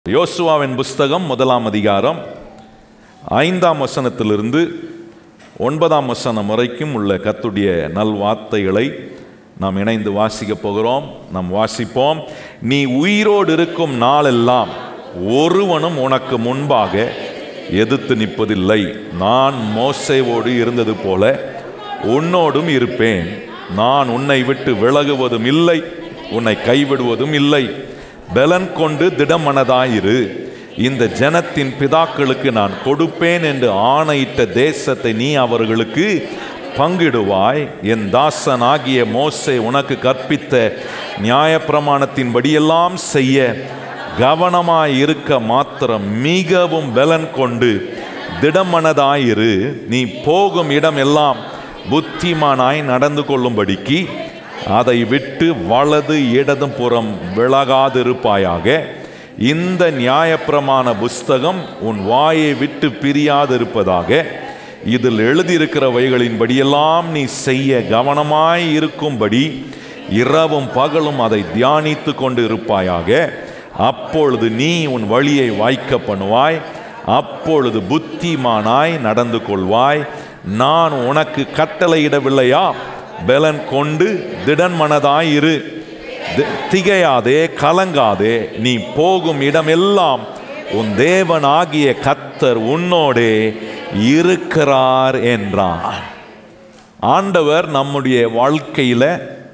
யோசுவாவின் புஸ்தகம் முதலாம் அதிகாரம் ஐந்தாம் வசனத்திலிருந்து ஒன்பதாம் வசனம் வரைக்கும் உள்ள கத்துடைய நல்வார்த்தைகளை நாம் இணைந்து வாசிக்கப் போகிறோம் நாம் வாசிப்போம் நீ உயிரோடு இருக்கும் நாளெல்லாம் ஒருவனும் உனக்கு முன்பாக எதிர்த்து நிற்பதில்லை நான் மோசேவோடு இருந்தது போல உன்னோடும் இருப்பேன் நான் உன்னை விட்டு விலகுவதும் இல்லை உன்னை கைவிடுவதும் இல்லை பலன் கொண்டு திடமனதாயிரு இந்த ஜனத்தின் பிதாக்களுக்கு நான் கொடுப்பேன் என்று ஆணையிட்ட தேசத்தை நீ அவர்களுக்கு பங்கிடுவாய் என் தாசன் ஆகிய மோசே உனக்கு கற்பித்த நியாயப்பிரமாணத்தின்படியெல்லாம் செய்ய கவனமாய் இருக்க மாத்திரம் மிகவும் பலன் கொண்டு திடமனதாயிரு நீ போகும் இடம் எல்லாம் புத்திமானாய் நடந்து கொள்ளும்படிக்கு அதை விட்டு வலது இடதும் புறம் விலகாதிருப்பாயாக இந்த நியாயப்பிரமாண புஸ்தகம் உன் வாயை விட்டு பிரியாதிருப்பதாக இதில் எழுதியிருக்கிறவைகளின்படியெல்லாம் நீ செய்ய கவனமாய் இருக்கும்படி இரவும் பகலும் அதை தியானித்து கொண்டு இருப்பாயாக அப்பொழுது நீ உன் வழியை வாய்க்க பண்ணுவாய் அப்பொழுது புத்திமானாய் நடந்து கொள்வாய் நான் உனக்கு கட்டளையிடவில்லையா பலன் கொண்டு திடன் மனதாயிரு தி- திகையாதே கலங்காதே நீ போகும் இடமெல்லாம் உன் தேவன் ஆகிய கத்தர் உன்னோடே இருக்கிறார் என்றார் ஆண்டவர் நம்முடைய வாழ்க்கையில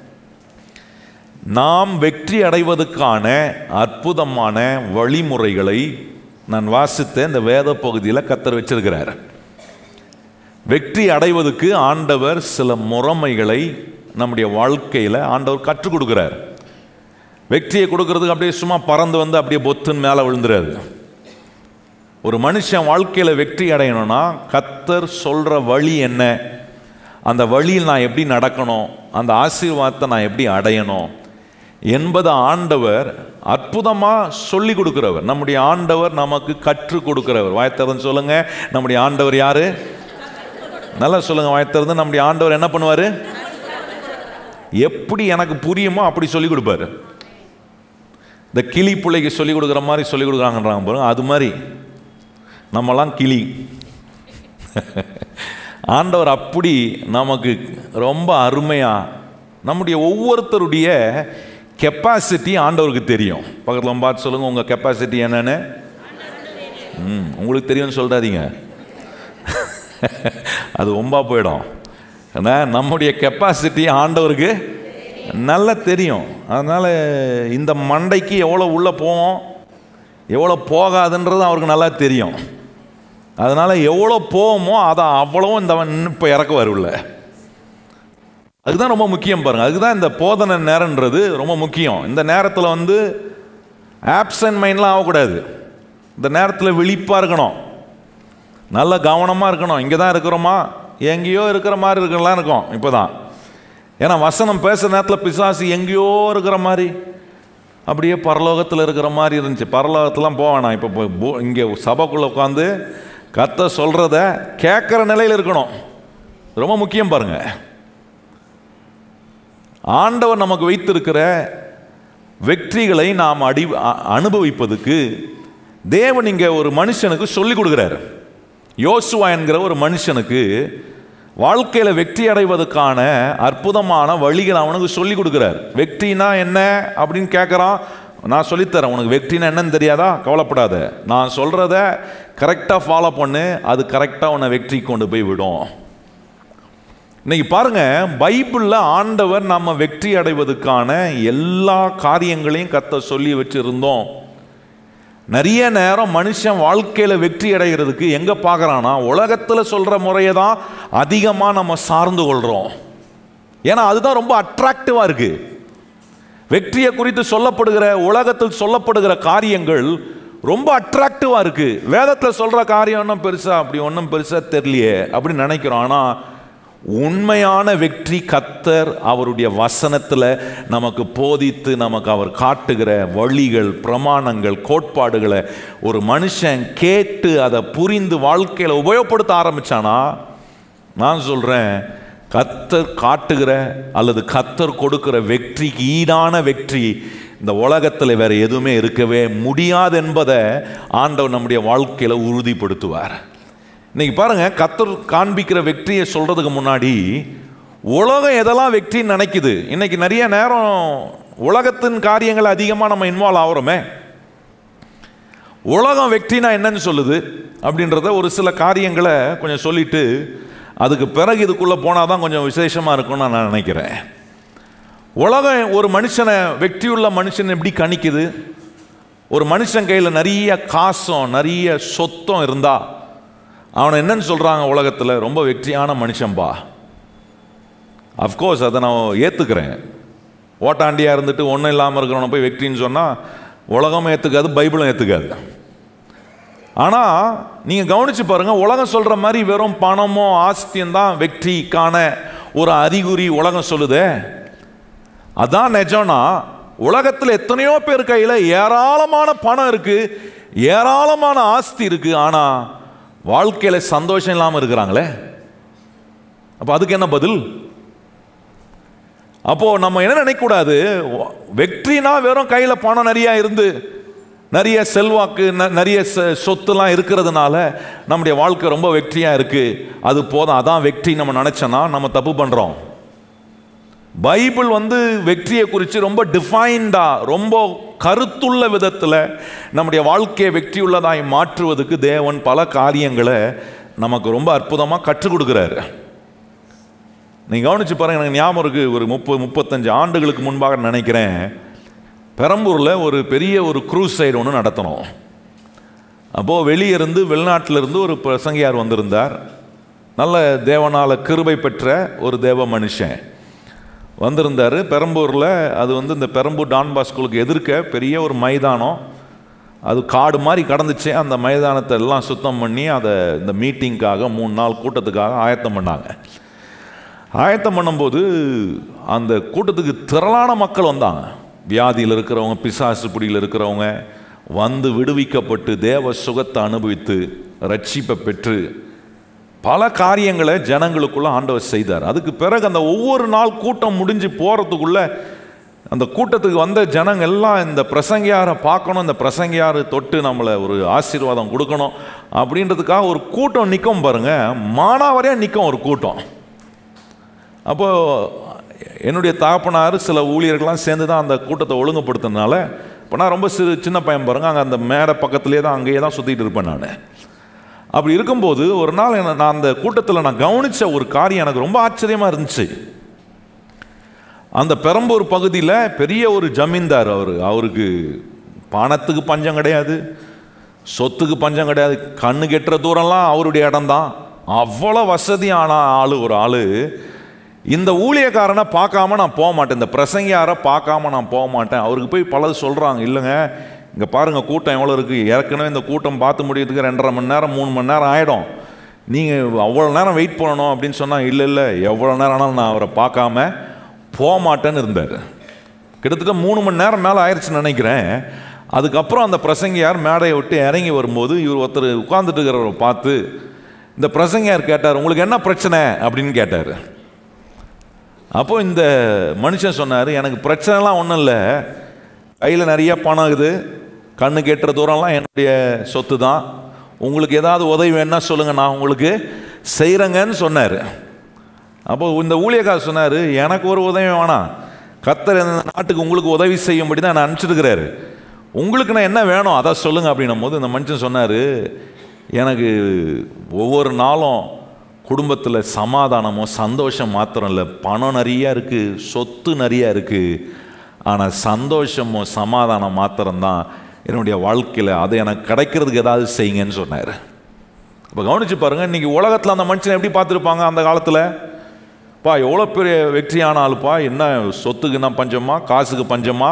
நாம் வெற்றி அடைவதற்கான அற்புதமான வழிமுறைகளை நான் வாசித்த இந்த வேத பகுதியில் கத்தர் வச்சிருக்கிறார் வெற்றி அடைவதற்கு ஆண்டவர் சில முறைமைகளை நம்முடைய வாழ்க்கையில் ஆண்டவர் கற்றுக் கொடுக்கிறார் வெற்றியை கொடுக்கறதுக்கு அப்படியே சும்மா பறந்து வந்து அப்படியே பொத்துன்னு மேலே விழுந்துறாரு ஒரு மனுஷன் வாழ்க்கையில் வெற்றி அடையணும்னா கத்தர் சொல்கிற வழி என்ன அந்த வழியில் நான் எப்படி நடக்கணும் அந்த ஆசீர்வாதத்தை நான் எப்படி அடையணும் என்பதை ஆண்டவர் அற்புதமாக சொல்லி கொடுக்கிறவர் நம்முடைய ஆண்டவர் நமக்கு கற்றுக் கொடுக்கிறவர் வாயத்தரன் சொல்லுங்க நம்முடைய ஆண்டவர் யாரு நல்லா சொல்லுங்க வாயத்திறந்து நம்முடைய ஆண்டவர் என்ன பண்ணுவாரு எப்படி எனக்கு புரியுமோ அப்படி சொல்லி கொடுப்பாரு இந்த கிளி பிள்ளைக்கு சொல்லி கொடுக்குற மாதிரி சொல்லி கொடுக்குறாங்கன்றாங்க பாருங்க அது மாதிரி நம்மலாம் கிளி ஆண்டவர் அப்படி நமக்கு ரொம்ப அருமையா நம்முடைய ஒவ்வொருத்தருடைய கெப்பாசிட்டி ஆண்டவருக்கு தெரியும் பக்கத்தில் பார்த்து சொல்லுங்க உங்க கெப்பாசிட்டி என்னன்னு ம் உங்களுக்கு தெரியும்னு சொல்றாதீங்க அது ஒம்பா போயிடும் ஏன்னா நம்முடைய கெப்பாசிட்டி ஆண்டவருக்கு நல்லா தெரியும் அதனால் இந்த மண்டைக்கு எவ்வளோ உள்ளே போவோம் எவ்வளோ போகாதுன்றது அவருக்கு நல்லா தெரியும் அதனால் எவ்வளோ போவோமோ அதை அவ்வளவும் இந்த இப்போ இறக்க வரும்ல அதுதான் ரொம்ப முக்கியம் பாருங்க அதுக்கு தான் இந்த போதனை நேரன்றது ரொம்ப முக்கியம் இந்த நேரத்தில் வந்து ஆப்சன்ட் மைண்ட்லாம் ஆகக்கூடாது இந்த நேரத்தில் விழிப்பாக இருக்கணும் நல்ல கவனமாக இருக்கணும் இங்கே தான் இருக்கிறோமா எங்கேயோ இருக்கிற மாதிரி இருக்கலாம் இருக்கும் இப்போ தான் ஏன்னா வசனம் பேசுகிற நேரத்தில் பிசாசு எங்கேயோ இருக்கிற மாதிரி அப்படியே பரலோகத்தில் இருக்கிற மாதிரி இருந்துச்சு பரலோகத்துலாம் போவேணாம் இப்போ போய் போ- இங்கே சபைக்குள்ளே உட்காந்து கத்த சொல்கிறத கேட்குற நிலையில் இருக்கணும் ரொம்ப முக்கியம் பாருங்க ஆண்டவர் நமக்கு வைத்திருக்கிற வெற்றிகளை நாம் அடி அ- அனுபவிப்பதுக்கு தேவன் இங்கே ஒரு மனுஷனுக்கு சொல்லி கொடுக்குறாரு யோசுவா என்கிற ஒரு மனுஷனுக்கு வாழ்க்கையில் வெற்றி அடைவதற்கான அற்புதமான வழிகளை அவனுக்கு சொல்லி கொடுக்குறார் வெற்றினா என்ன அப்படின்னு கேட்குறான் நான் சொல்லித்தரேன் உனக்கு வெற்றினா என்னன்னு தெரியாதா கவலைப்படாத நான் சொல்கிறத கரெக்டாக ஃபாலோ பண்ணு அது கரெக்டாக உன்னை வெற்றி கொண்டு போய் விடும் இன்னைக்கு பாருங்க பைபிளில் ஆண்டவர் நம்ம வெற்றி அடைவதற்கான எல்லா காரியங்களையும் கத்த சொல்லி வச்சிருந்தோம் நிறைய நேரம் மனுஷன் வாழ்க்கையில் வெற்றி அடைகிறதுக்கு எங்கே பார்க்குறான்னா உலகத்தில் சொல்கிற முறையை தான் அதிகமாக நம்ம சார்ந்து கொள்கிறோம் ஏன்னா அதுதான் ரொம்ப அட்ராக்டிவாக இருக்குது வெற்றியை குறித்து சொல்லப்படுகிற உலகத்தில் சொல்லப்படுகிற காரியங்கள் ரொம்ப அட்ராக்டிவாக இருக்குது வேதத்தில் சொல்கிற காரியம் ஒன்றும் பெருசாக அப்படி ஒன்றும் பெருசாக தெரியலையே அப்படின்னு நினைக்கிறோம் ஆனால் உண்மையான வெற்றி கத்தர் அவருடைய வசனத்தில் நமக்கு போதித்து நமக்கு அவர் காட்டுகிற வழிகள் பிரமாணங்கள் கோட்பாடுகளை ஒரு மனுஷன் கேட்டு அதை புரிந்து வாழ்க்கையில் உபயோகப்படுத்த ஆரம்பிச்சானா நான் சொல்கிறேன் கத்தர் காட்டுகிற அல்லது கத்தர் கொடுக்கிற வெற்றிக்கு ஈடான வெற்றி இந்த உலகத்தில் வேற எதுவுமே இருக்கவே முடியாது என்பதை ஆண்டவர் நம்முடைய வாழ்க்கையில் உறுதிப்படுத்துவார் இன்னைக்கு பாருங்க கத்தர் காண்பிக்கிற வெற்றியை சொல்றதுக்கு முன்னாடி உலகம் எதெல்லாம் வெற்றின்னு நினைக்குது இன்னைக்கு நிறைய நேரம் உலகத்தின் காரியங்கள் அதிகமாக நம்ம இன்வால்வ் ஆகிறோமே உலகம் வெற்றினா என்னன்னு சொல்லுது அப்படின்றத ஒரு சில காரியங்களை கொஞ்சம் சொல்லிட்டு அதுக்கு பிறகு இதுக்குள்ளே போனால் தான் கொஞ்சம் விசேஷமாக இருக்கும்னு நான் நினைக்கிறேன் உலகம் ஒரு மனுஷனை வெற்றியுள்ள மனுஷன் எப்படி கணிக்குது ஒரு மனுஷன் கையில் நிறைய காசும் நிறைய சொத்தம் இருந்தா அவனை என்னன்னு சொல்கிறாங்க உலகத்தில் ரொம்ப வெற்றியான மனுஷன்பா அஃப்கோர்ஸ் அதை நான் ஏற்றுக்கிறேன் ஓட்டாண்டியாக இருந்துட்டு ஒன்றும் இல்லாமல் இருக்கிறவனை போய் வெற்றின்னு சொன்னால் உலகமும் ஏற்றுக்காது பைபிளும் ஏற்றுக்காது ஆனால் நீங்கள் கவனிச்சு பாருங்கள் உலகம் சொல்கிற மாதிரி வெறும் பணமோ ஆஸ்தியம் தான் வெற்றிக்கான ஒரு அறிகுறி உலகம் சொல்லுதே அதான் நிஜம்னா உலகத்தில் எத்தனையோ பேர் கையில் ஏராளமான பணம் இருக்கு ஏராளமான ஆஸ்தி இருக்கு ஆனால் வாழ்க்கையில் சந்தோஷம் இல்லாமல் இருக்கிறாங்களே அப்போ அதுக்கு என்ன பதில் அப்போ நம்ம என்ன நினைக்கக்கூடாது வெற்றினா வெறும் கையில் பணம் நிறையா இருந்து நிறைய செல்வாக்கு ந- நிறைய ச- சொத்துலாம் இருக்கிறதுனால நம்முடைய வாழ்க்கை ரொம்ப வெற்றியாக இருக்கு அது போதும் அதான் வெற்றி நம்ம நினச்சோன்னா நம்ம தப்பு பண்ணுறோம் பைபிள் வந்து வெற்றியை குறித்து ரொம்ப டிஃபைன்டா ரொம்ப கருத்துள்ள விதத்தில் நம்முடைய வாழ்க்கையை வெற்றியுள்ளதாய் மாற்றுவதற்கு தேவன் பல காரியங்களை நமக்கு ரொம்ப அற்புதமாக கற்றுக் கொடுக்குறாரு நீங்கள் கவனிச்சு பாருங்க எனக்கு ஞாபகம் இருக்கு ஒரு முப்பது முப்பத்தஞ்சு ஆண்டுகளுக்கு முன்பாக நினைக்கிறேன் பெரம்பூரில் ஒரு பெரிய ஒரு க்ரூஸ் சைடு ஒன்று நடத்தினோம் அப்போது வெளியே இருந்து வெளிநாட்டில் இருந்து ஒரு பிரசங்கியார் வந்திருந்தார் நல்ல தேவனால கிருபை பெற்ற ஒரு தேவ மனுஷன் வந்திருந்தார் பெரம்பூரில் அது வந்து இந்த பெரம்பூர் டான்பா ஸ்கூலுக்கு எதிர்க்க பெரிய ஒரு மைதானம் அது காடு மாதிரி கடந்துச்சு அந்த மைதானத்தை எல்லாம் சுத்தம் பண்ணி அதை இந்த மீட்டிங்க்காக மூணு நாள் கூட்டத்துக்காக ஆயத்தம் பண்ணாங்க ஆயத்தம் பண்ணும்போது அந்த கூட்டத்துக்கு திரளான மக்கள் வந்தாங்க வியாதியில் இருக்கிறவங்க பிசாசு பிடியில் இருக்கிறவங்க வந்து விடுவிக்கப்பட்டு தேவ சுகத்தை அனுபவித்து ரட்சிப்பை பெற்று பல காரியங்களை ஜனங்களுக்குள்ள ஆண்டவர் செய்தார் அதுக்கு பிறகு அந்த ஒவ்வொரு நாள் கூட்டம் முடிஞ்சு போகிறதுக்குள்ள அந்த கூட்டத்துக்கு வந்த ஜனங்க எல்லாம் இந்த பிரசங்கியாரை பார்க்கணும் இந்த பிரசங்கியார் தொட்டு நம்மளை ஒரு ஆசீர்வாதம் கொடுக்கணும் அப்படின்றதுக்காக ஒரு கூட்டம் நிற்கும் பாருங்க மானாவரியாக நிற்கும் ஒரு கூட்டம் அப்போது என்னுடைய தகப்பனார் சில ஊழியர்கள்லாம் சேர்ந்து தான் அந்த கூட்டத்தை ஒழுங்குபடுத்தினால இப்போ நான் ரொம்ப சிறு சின்ன பையன் பாருங்க அங்கே அந்த மேடை பக்கத்துலேயே தான் அங்கேயே தான் சுற்றிட்டு இருப்பேன் நான் அப்படி இருக்கும்போது ஒரு நாள் என்ன- நான் அந்த கூட்டத்தில் நான் கவனித்த ஒரு காரியம் எனக்கு ரொம்ப ஆச்சரியமாக இருந்துச்சு அந்த பெரம்பூர் பகுதியில் பெரிய ஒரு ஜமீன்தார் அவர் அவருக்கு பணத்துக்கு பஞ்சம் கிடையாது சொத்துக்கு பஞ்சம் கிடையாது கண்ணு கெட்டுற தூரம்லாம் அவருடைய இடம்தான் அவ்வளோ வசதியான ஆள் ஒரு ஆள் இந்த ஊழியக்காரனை பார்க்காம நான் போக மாட்டேன் இந்த பிரசங்கியாரை பார்க்காம நான் போக மாட்டேன் அவருக்கு போய் பலது சொல்கிறாங்க இல்லைங்க இங்கே பாருங்கள் கூட்டம் எவ்வளோ இருக்குது ஏற்கனவே இந்த கூட்டம் பார்த்து முடியறதுக்கு ரெண்டரை மணி நேரம் மூணு மணி நேரம் ஆகிடும் நீங்கள் அவ்வளோ நேரம் வெயிட் பண்ணணும் அப்படின்னு சொன்னால் இல்லை இல்லை எவ்வளோ நேரம் ஆனாலும் நான் அவரை பார்க்காம போக மாட்டேன்னு இருந்தார் கிட்டத்தட்ட மூணு மணி நேரம் மேலே ஆயிடுச்சுன்னு நினைக்கிறேன் அதுக்கப்புறம் அந்த பிரசங்கியார் மேடையை விட்டு இறங்கி வரும்போது இவர் ஒருத்தர் உட்கார்ந்துட்டு இருக்கிறவரை பார்த்து இந்த பிரசங்கியார் கேட்டார் உங்களுக்கு என்ன பிரச்சனை அப்படின்னு கேட்டார் அப்போ இந்த மனுஷன் சொன்னார் எனக்கு பிரச்சனைலாம் ஒன்றும் இல்லை கையில் நிறைய பணம் இருக்குது கண்ணு கேட்டுற தூரம்லாம் என்னுடைய சொத்து தான் உங்களுக்கு ஏதாவது உதவி வேணா சொல்லுங்கள் நான் உங்களுக்கு செய்கிறேங்கன்னு சொன்னார் அப்போ இந்த ஊழியக்காரர் சொன்னார் எனக்கு ஒரு உதவி வேணாம் கத்தர் இந்த நாட்டுக்கு உங்களுக்கு உதவி செய்யும்படி தான் நான் அனுப்பிச்சிருக்கிறாரு உங்களுக்கு நான் என்ன வேணும் அதை சொல்லுங்கள் அப்படின்னும் போது இந்த மனுஷன் சொன்னார் எனக்கு ஒவ்வொரு நாளும் குடும்பத்தில் சமாதானமும் சந்தோஷம் மாத்திரம் இல்லை பணம் நிறையா இருக்குது சொத்து நிறையா இருக்குது ஆனால் சந்தோஷமும் சமாதானம் மாத்திரம்தான் என்னுடைய வாழ்க்கையில் அது எனக்கு கிடைக்கிறதுக்கு ஏதாவது செய்யுங்கன்னு சொன்னார் இப்போ கவனிச்சு பாருங்க இன்னைக்கு உலகத்தில் அந்த மனுஷனை எப்படி பார்த்துருப்பாங்க அந்த காலத்தில் பா எவ்வளோ பெரிய வெற்றியான ஆளுப்பா என்ன சொத்துக்கு என்ன பஞ்சமா காசுக்கு பஞ்சமா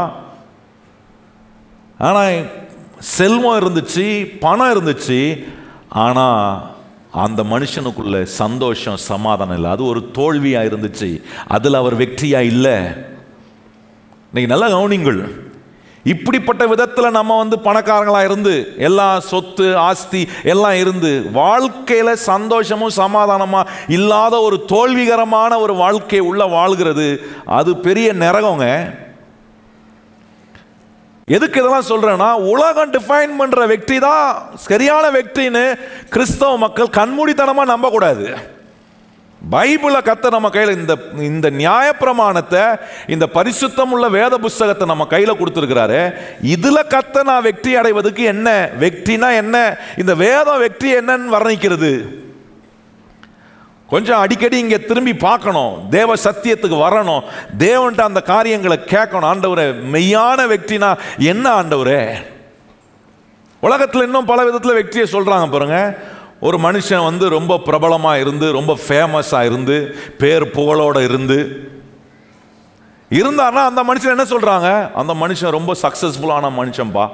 ஆனால் செல்வம் இருந்துச்சு பணம் இருந்துச்சு ஆனால் அந்த மனுஷனுக்குள்ள சந்தோஷம் சமாதானம் இல்லை அது ஒரு தோல்வியாக இருந்துச்சு அதில் அவர் வெற்றியாக இல்லை இன்னைக்கு நல்லா கவனிங்கள் இப்படிப்பட்ட விதத்தில் நம்ம வந்து பணக்காரங்களாக இருந்து எல்லா சொத்து ஆஸ்தி எல்லாம் இருந்து வாழ்க்கையில் சந்தோஷமும் சமாதானமாக இல்லாத ஒரு தோல்விகரமான ஒரு வாழ்க்கை உள்ள வாழ்கிறது அது பெரிய நரகங்க எதுக்கு இதெல்லாம் சொல்றேன்னா உலகம் டிஃபைன் பண்ற வெற்றி தான் சரியான வெற்றின்னு கிறிஸ்தவ மக்கள் கண்மூடித்தனமா நம்பக்கூடாது பைபிளை கத்த நம்ம கையில் இந்த இந்த நியாயப்பிரமாணத்தை இந்த பரிசுத்தம் உள்ள வேத புஸ்தகத்தை நம்ம கையில் கொடுத்துருக்கிறாரு இதில் கத்த நான் வெற்றி அடைவதற்கு என்ன வெற்றினா என்ன இந்த வேதம் வெற்றி என்னன்னு வர்ணிக்கிறது கொஞ்சம் அடிக்கடி இங்கே திரும்பி பார்க்கணும் தேவ சத்தியத்துக்கு வரணும் தேவன்ட்ட அந்த காரியங்களை கேட்கணும் ஆண்டவரே மெய்யான வெற்றினா என்ன ஆண்டவரே உலகத்தில் இன்னும் பல விதத்தில் வெற்றியை சொல்கிறாங்க பாருங்க ஒரு மனுஷன் வந்து ரொம்ப பிரபலமாக இருந்து ரொம்ப ஃபேமஸாக இருந்து பேர் புகழோட இருந்து இருந்தார்னா அந்த மனுஷன் என்ன சொல்கிறாங்க அந்த மனுஷன் ரொம்ப சக்ஸஸ்ஃபுல்லான மனுஷன்பா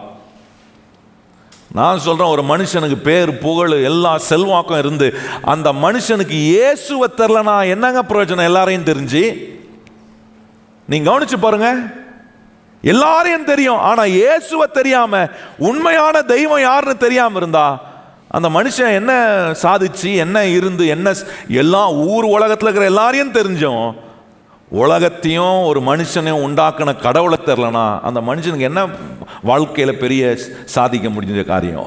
நான் சொல்கிறேன் ஒரு மனுஷனுக்கு பேர் புகழ் எல்லா செல்வாக்கம் இருந்து அந்த மனுஷனுக்கு இயேசுவை தெரிலனா என்னங்க பிரயோஜனம் எல்லாரையும் தெரிஞ்சு நீங்க கவனிச்சு பாருங்க எல்லாரையும் தெரியும் ஆனா இயேசுவை தெரியாம உண்மையான தெய்வம் யாருன்னு தெரியாம இருந்தா அந்த மனுஷன் என்ன சாதிச்சு என்ன இருந்து என்ன ஸ்- எல்லா ஊர் உலகத்தில் இருக்கிற எல்லாரையும் தெரிஞ்சோம் உலகத்தையும் ஒரு மனுஷனையும் உண்டாக்குன கடவுளை தெரிலனா அந்த மனுஷனுக்கு என்ன வாழ்க்கையில் பெரிய சாதிக்க முடிஞ்ச காரியம்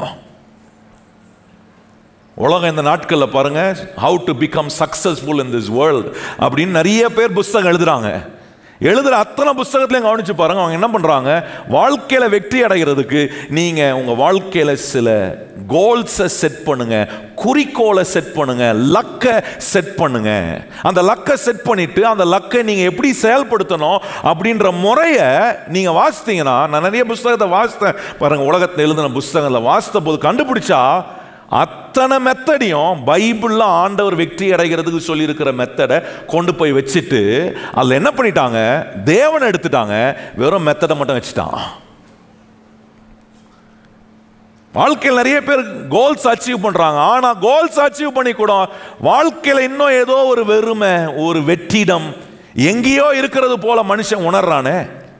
உலகம் இந்த நாட்களில் பாருங்க how to become successful in this world அப்படின்னு நிறைய பேர் புஸ்தகம் எழுதுறாங்க எழுதுற அத்தனை புஸ்தகத்தையும் கவனிச்சு பாருங்க அவங்க என்ன பண்றாங்க வாழ்க்கையில வெற்றி அடைகிறதுக்கு நீங்க உங்க வாழ்க்கையில சில கோல்ஸை செட் பண்ணுங்க குறிக்கோளை செட் பண்ணுங்க லக்கை செட் பண்ணுங்க அந்த லக்கை செட் பண்ணிட்டு அந்த லக்கை நீங்க எப்படி செயல்படுத்தணும் அப்படின்ற முறையை நீங்க வாசித்தீங்கன்னா நான் நிறைய புஸ்தகத்தை வாசித்தேன் பாருங்க உலகத்தில் எழுதின புஸ்தகங்களை வாசித்த போது கண்டுபிடிச்சா அத்தனை மெத்தடையும் பைபிளில் ஆண்டவர் வெற்றி அடைகிறதுக்கு சொல்லியிருக்கிற மெத்தடை கொண்டு போய் வச்சுட்டு அதில் என்ன பண்ணிட்டாங்க தேவனை எடுத்துட்டாங்க வெறும் மெத்தடை மட்டும் வச்சுட்டான் வாழ்க்கையில் நிறைய பேர் கோல்ஸ் அச்சீவ் பண்றாங்க ஆனா கோல்ஸ் அச்சீவ் பண்ணி கூட வாழ்க்கையில இன்னும் ஏதோ ஒரு வெறுமை ஒரு வெற்றிடம் எங்கேயோ இருக்கிறது போல மனுஷன் உணர்றானே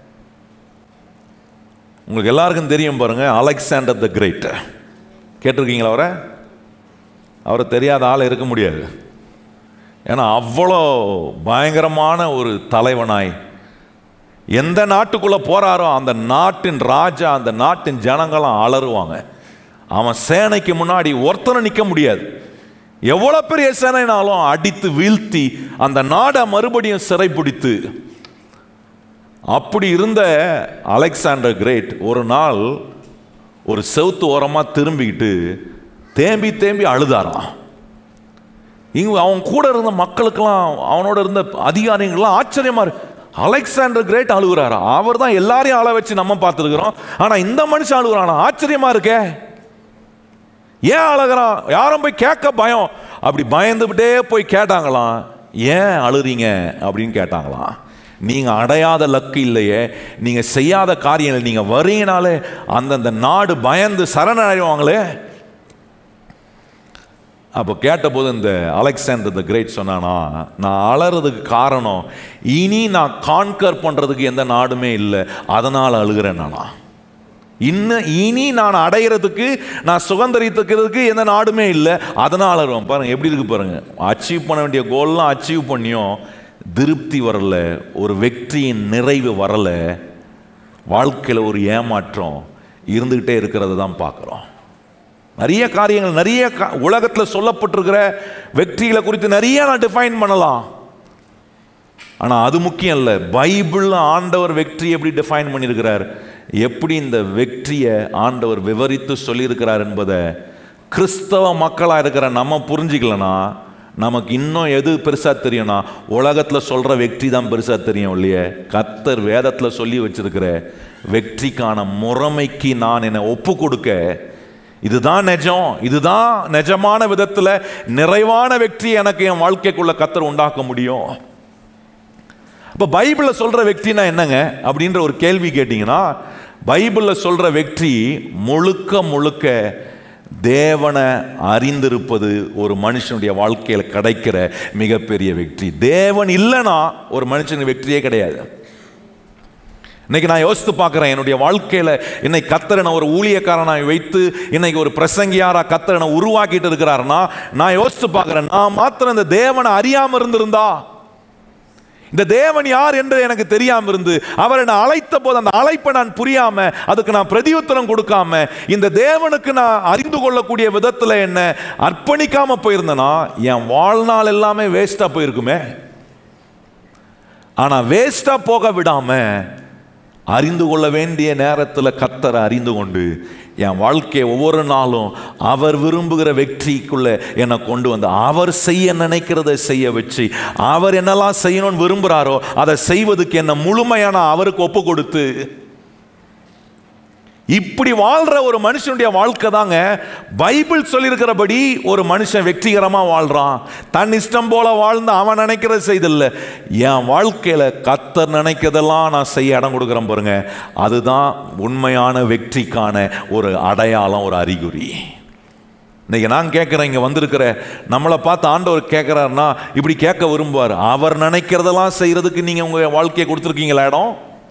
உங்களுக்கு எல்லாருக்கும் தெரியும் பாருங்க அலெக்சாண்டர் த கிரேட் கேட்டிருக்கீங்களா அவரை அவரை தெரியாத ஆள் இருக்க முடியாது ஏன்னா அவ்வளோ பயங்கரமான ஒரு தலைவனாய் எந்த நாட்டுக்குள்ள போறாரோ அந்த நாட்டின் ராஜா அந்த நாட்டின் ஜனங்களும் அலறுவாங்க அவன் சேனைக்கு முன்னாடி ஒருத்தனை நிற்க முடியாது எவ்வளோ பெரிய சேனைனாலும் அடித்து வீழ்த்தி அந்த நாடை மறுபடியும் சிறைப்பிடித்து அப்படி இருந்த அலெக்சாண்டர் கிரேட் ஒரு நாள் ஒரு செவுத்து ஓரமாக திரும்பிக்கிட்டு தேம்பி தேம்பி அழுதாராம் இங்க அவன் கூட இருந்த மக்களுக்கெல்லாம் அவனோட இருந்த அதிகாரிகள்லாம் ஆச்சரியமா இருக்கு அலெக்சாண்டர் கிரேட் அழுகுறாரா அவர் தான் எல்லாரையும் அழ வச்சு நம்ம பார்த்துருக்குறோம் ஆனா இந்த மனுஷன் அழுகுறானா ஆச்சரியமா இருக்கே ஏன் அழகுறான் யாரும் போய் கேட்க பயம் அப்படி பயந்துகிட்டே போய் கேட்டாங்களாம் ஏன் அழுறீங்க அப்படின்னு கேட்டாங்களாம் நீங்க அடையாத லக்கு இல்லையே நீங்க செய்யாத காரியங்கள் நீங்க வரீங்கனாலே அந்தந்த நாடு பயந்து சரணடைவாங்களே அப்போ கேட்டபோது இந்த அலெக்சாண்டர் த கிரேட் சொன்னானா நான் அலறதுக்கு காரணம் இனி நான் கான்கர் பண்ணுறதுக்கு எந்த நாடுமே இல்லை அதனால் அழுகிறேன் நானா இன்னும் இனி நான் அடையிறதுக்கு நான் சுதந்திரித்துக்கிறதுக்கு எந்த நாடுமே இல்லை அதனால் அழுவேன் பாருங்க எப்படி இருக்கு பாருங்க அச்சீவ் பண்ண வேண்டிய கோல்லாம் அச்சீவ் பண்ணியும் திருப்தி வரல ஒரு வெற்றியின் நிறைவு வரல வாழ்க்கையில் ஒரு ஏமாற்றம் இருந்துக்கிட்டே இருக்கிறத தான் பார்க்குறோம் நிறைய காரியங்கள் நிறைய உலகத்தில் சொல்லப்பட்டிருக்கிற வெற்றிகளை குறித்து நிறைய நான் டிஃபைன் பண்ணலாம் ஆனால் அது முக்கியம் இல்லை பைபிளில் ஆண்டவர் வெற்றி எப்படி டிஃபைன் பண்ணியிருக்கிறார் எப்படி இந்த வெற்றியை ஆண்டவர் விவரித்து சொல்லியிருக்கிறார் என்பதை கிறிஸ்தவ மக்களாக இருக்கிற நம்ம புரிஞ்சிக்கலனா நமக்கு இன்னும் எது பெருசாக தெரியும்னா உலகத்தில் சொல்கிற வெற்றி தான் பெருசாக தெரியும் இல்லையே கத்தர் வேதத்தில் சொல்லி வச்சிருக்கிற வெற்றிக்கான முறைமைக்கு நான் என்னை ஒப்பு கொடுக்க இதுதான் நிஜம் இதுதான் நிஜமான விதத்தில் நிறைவான வெற்றி எனக்கு என் வாழ்க்கைக்குள்ள கத்தர் உண்டாக்க முடியும் இப்போ பைபிளில் சொல்கிற வெற்றினா என்னங்க அப்படின்ற ஒரு கேள்வி கேட்டிங்கன்னா பைபிளில் சொல்கிற வெற்றி முழுக்க முழுக்க தேவனை அறிந்திருப்பது ஒரு மனுஷனுடைய வாழ்க்கையில் கிடைக்கிற மிகப்பெரிய வெற்றி தேவன் இல்லைன்னா ஒரு மனுஷனுக்கு வெற்றியே கிடையாது இன்னைக்கு நான் யோசித்து பார்க்குறேன் என்னுடைய வாழ்க்கையில் இன்னைக்கு கத்தரனை ஒரு ஊழியக்காரனாய் வைத்து இன்னைக்கு ஒரு பிரசங்கியாரா கத்தரனை உருவாக்கிட்டு இருக்கிறாருன்னா நான் யோசித்து பார்க்குறேன் நான் மாத்திரம் இந்த தேவனை அறியாமல் இருந்திருந்தா இந்த தேவன் யார் என்று எனக்கு தெரியாம இருந்து அவர் என்னை அழைத்த போது அந்த அழைப்பை நான் புரியாம அதுக்கு நான் பிரதியுத்தரம் கொடுக்காம இந்த தேவனுக்கு நான் அறிந்து கொள்ளக்கூடிய விதத்துல என்ன அர்ப்பணிக்காம போயிருந்தேனா என் வாழ்நாள் எல்லாமே வேஸ்டா போயிருக்குமே ஆனா வேஸ்டா போக விடாம அறிந்து கொள்ள வேண்டிய நேரத்தில் கத்தரை அறிந்து கொண்டு என் வாழ்க்கையை ஒவ்வொரு நாளும் அவர் விரும்புகிற வெற்றிக்குள்ள என்னை கொண்டு வந்து அவர் செய்ய நினைக்கிறத செய்ய வச்சு அவர் என்னெல்லாம் செய்யணும்னு விரும்புகிறாரோ அதை செய்வதுக்கு என்ன முழுமையான அவருக்கு ஒப்பு கொடுத்து இப்படி வாழ்ற ஒரு மனுஷனுடைய வாழ்க்கை தாங்க பைபிள் சொல்லியிருக்கிறபடி ஒரு மனுஷன் வெற்றிகரமா வாழ்றான் தன் இஷ்டம் போல வாழ்ந்து அவன் நினைக்கிறத செய்தில்ல என் வாழ்க்கையில கத்தர் நினைக்கிறதெல்லாம் நான் செய்ய இடம் கொடுக்குறேன் பாருங்க அதுதான் உண்மையான வெற்றிக்கான ஒரு அடையாளம் ஒரு அறிகுறி இன்னைக்கு நான் கேட்குறேன் இங்கே வந்திருக்கிற நம்மளை பார்த்து ஆண்டவர் கேட்குறாருன்னா இப்படி கேட்க விரும்புவார் அவர் நினைக்கிறதெல்லாம் செய்யறதுக்கு நீங்கள் உங்கள் வாழ்க்கையை கொடுத்துருக்கீங்களா இடம்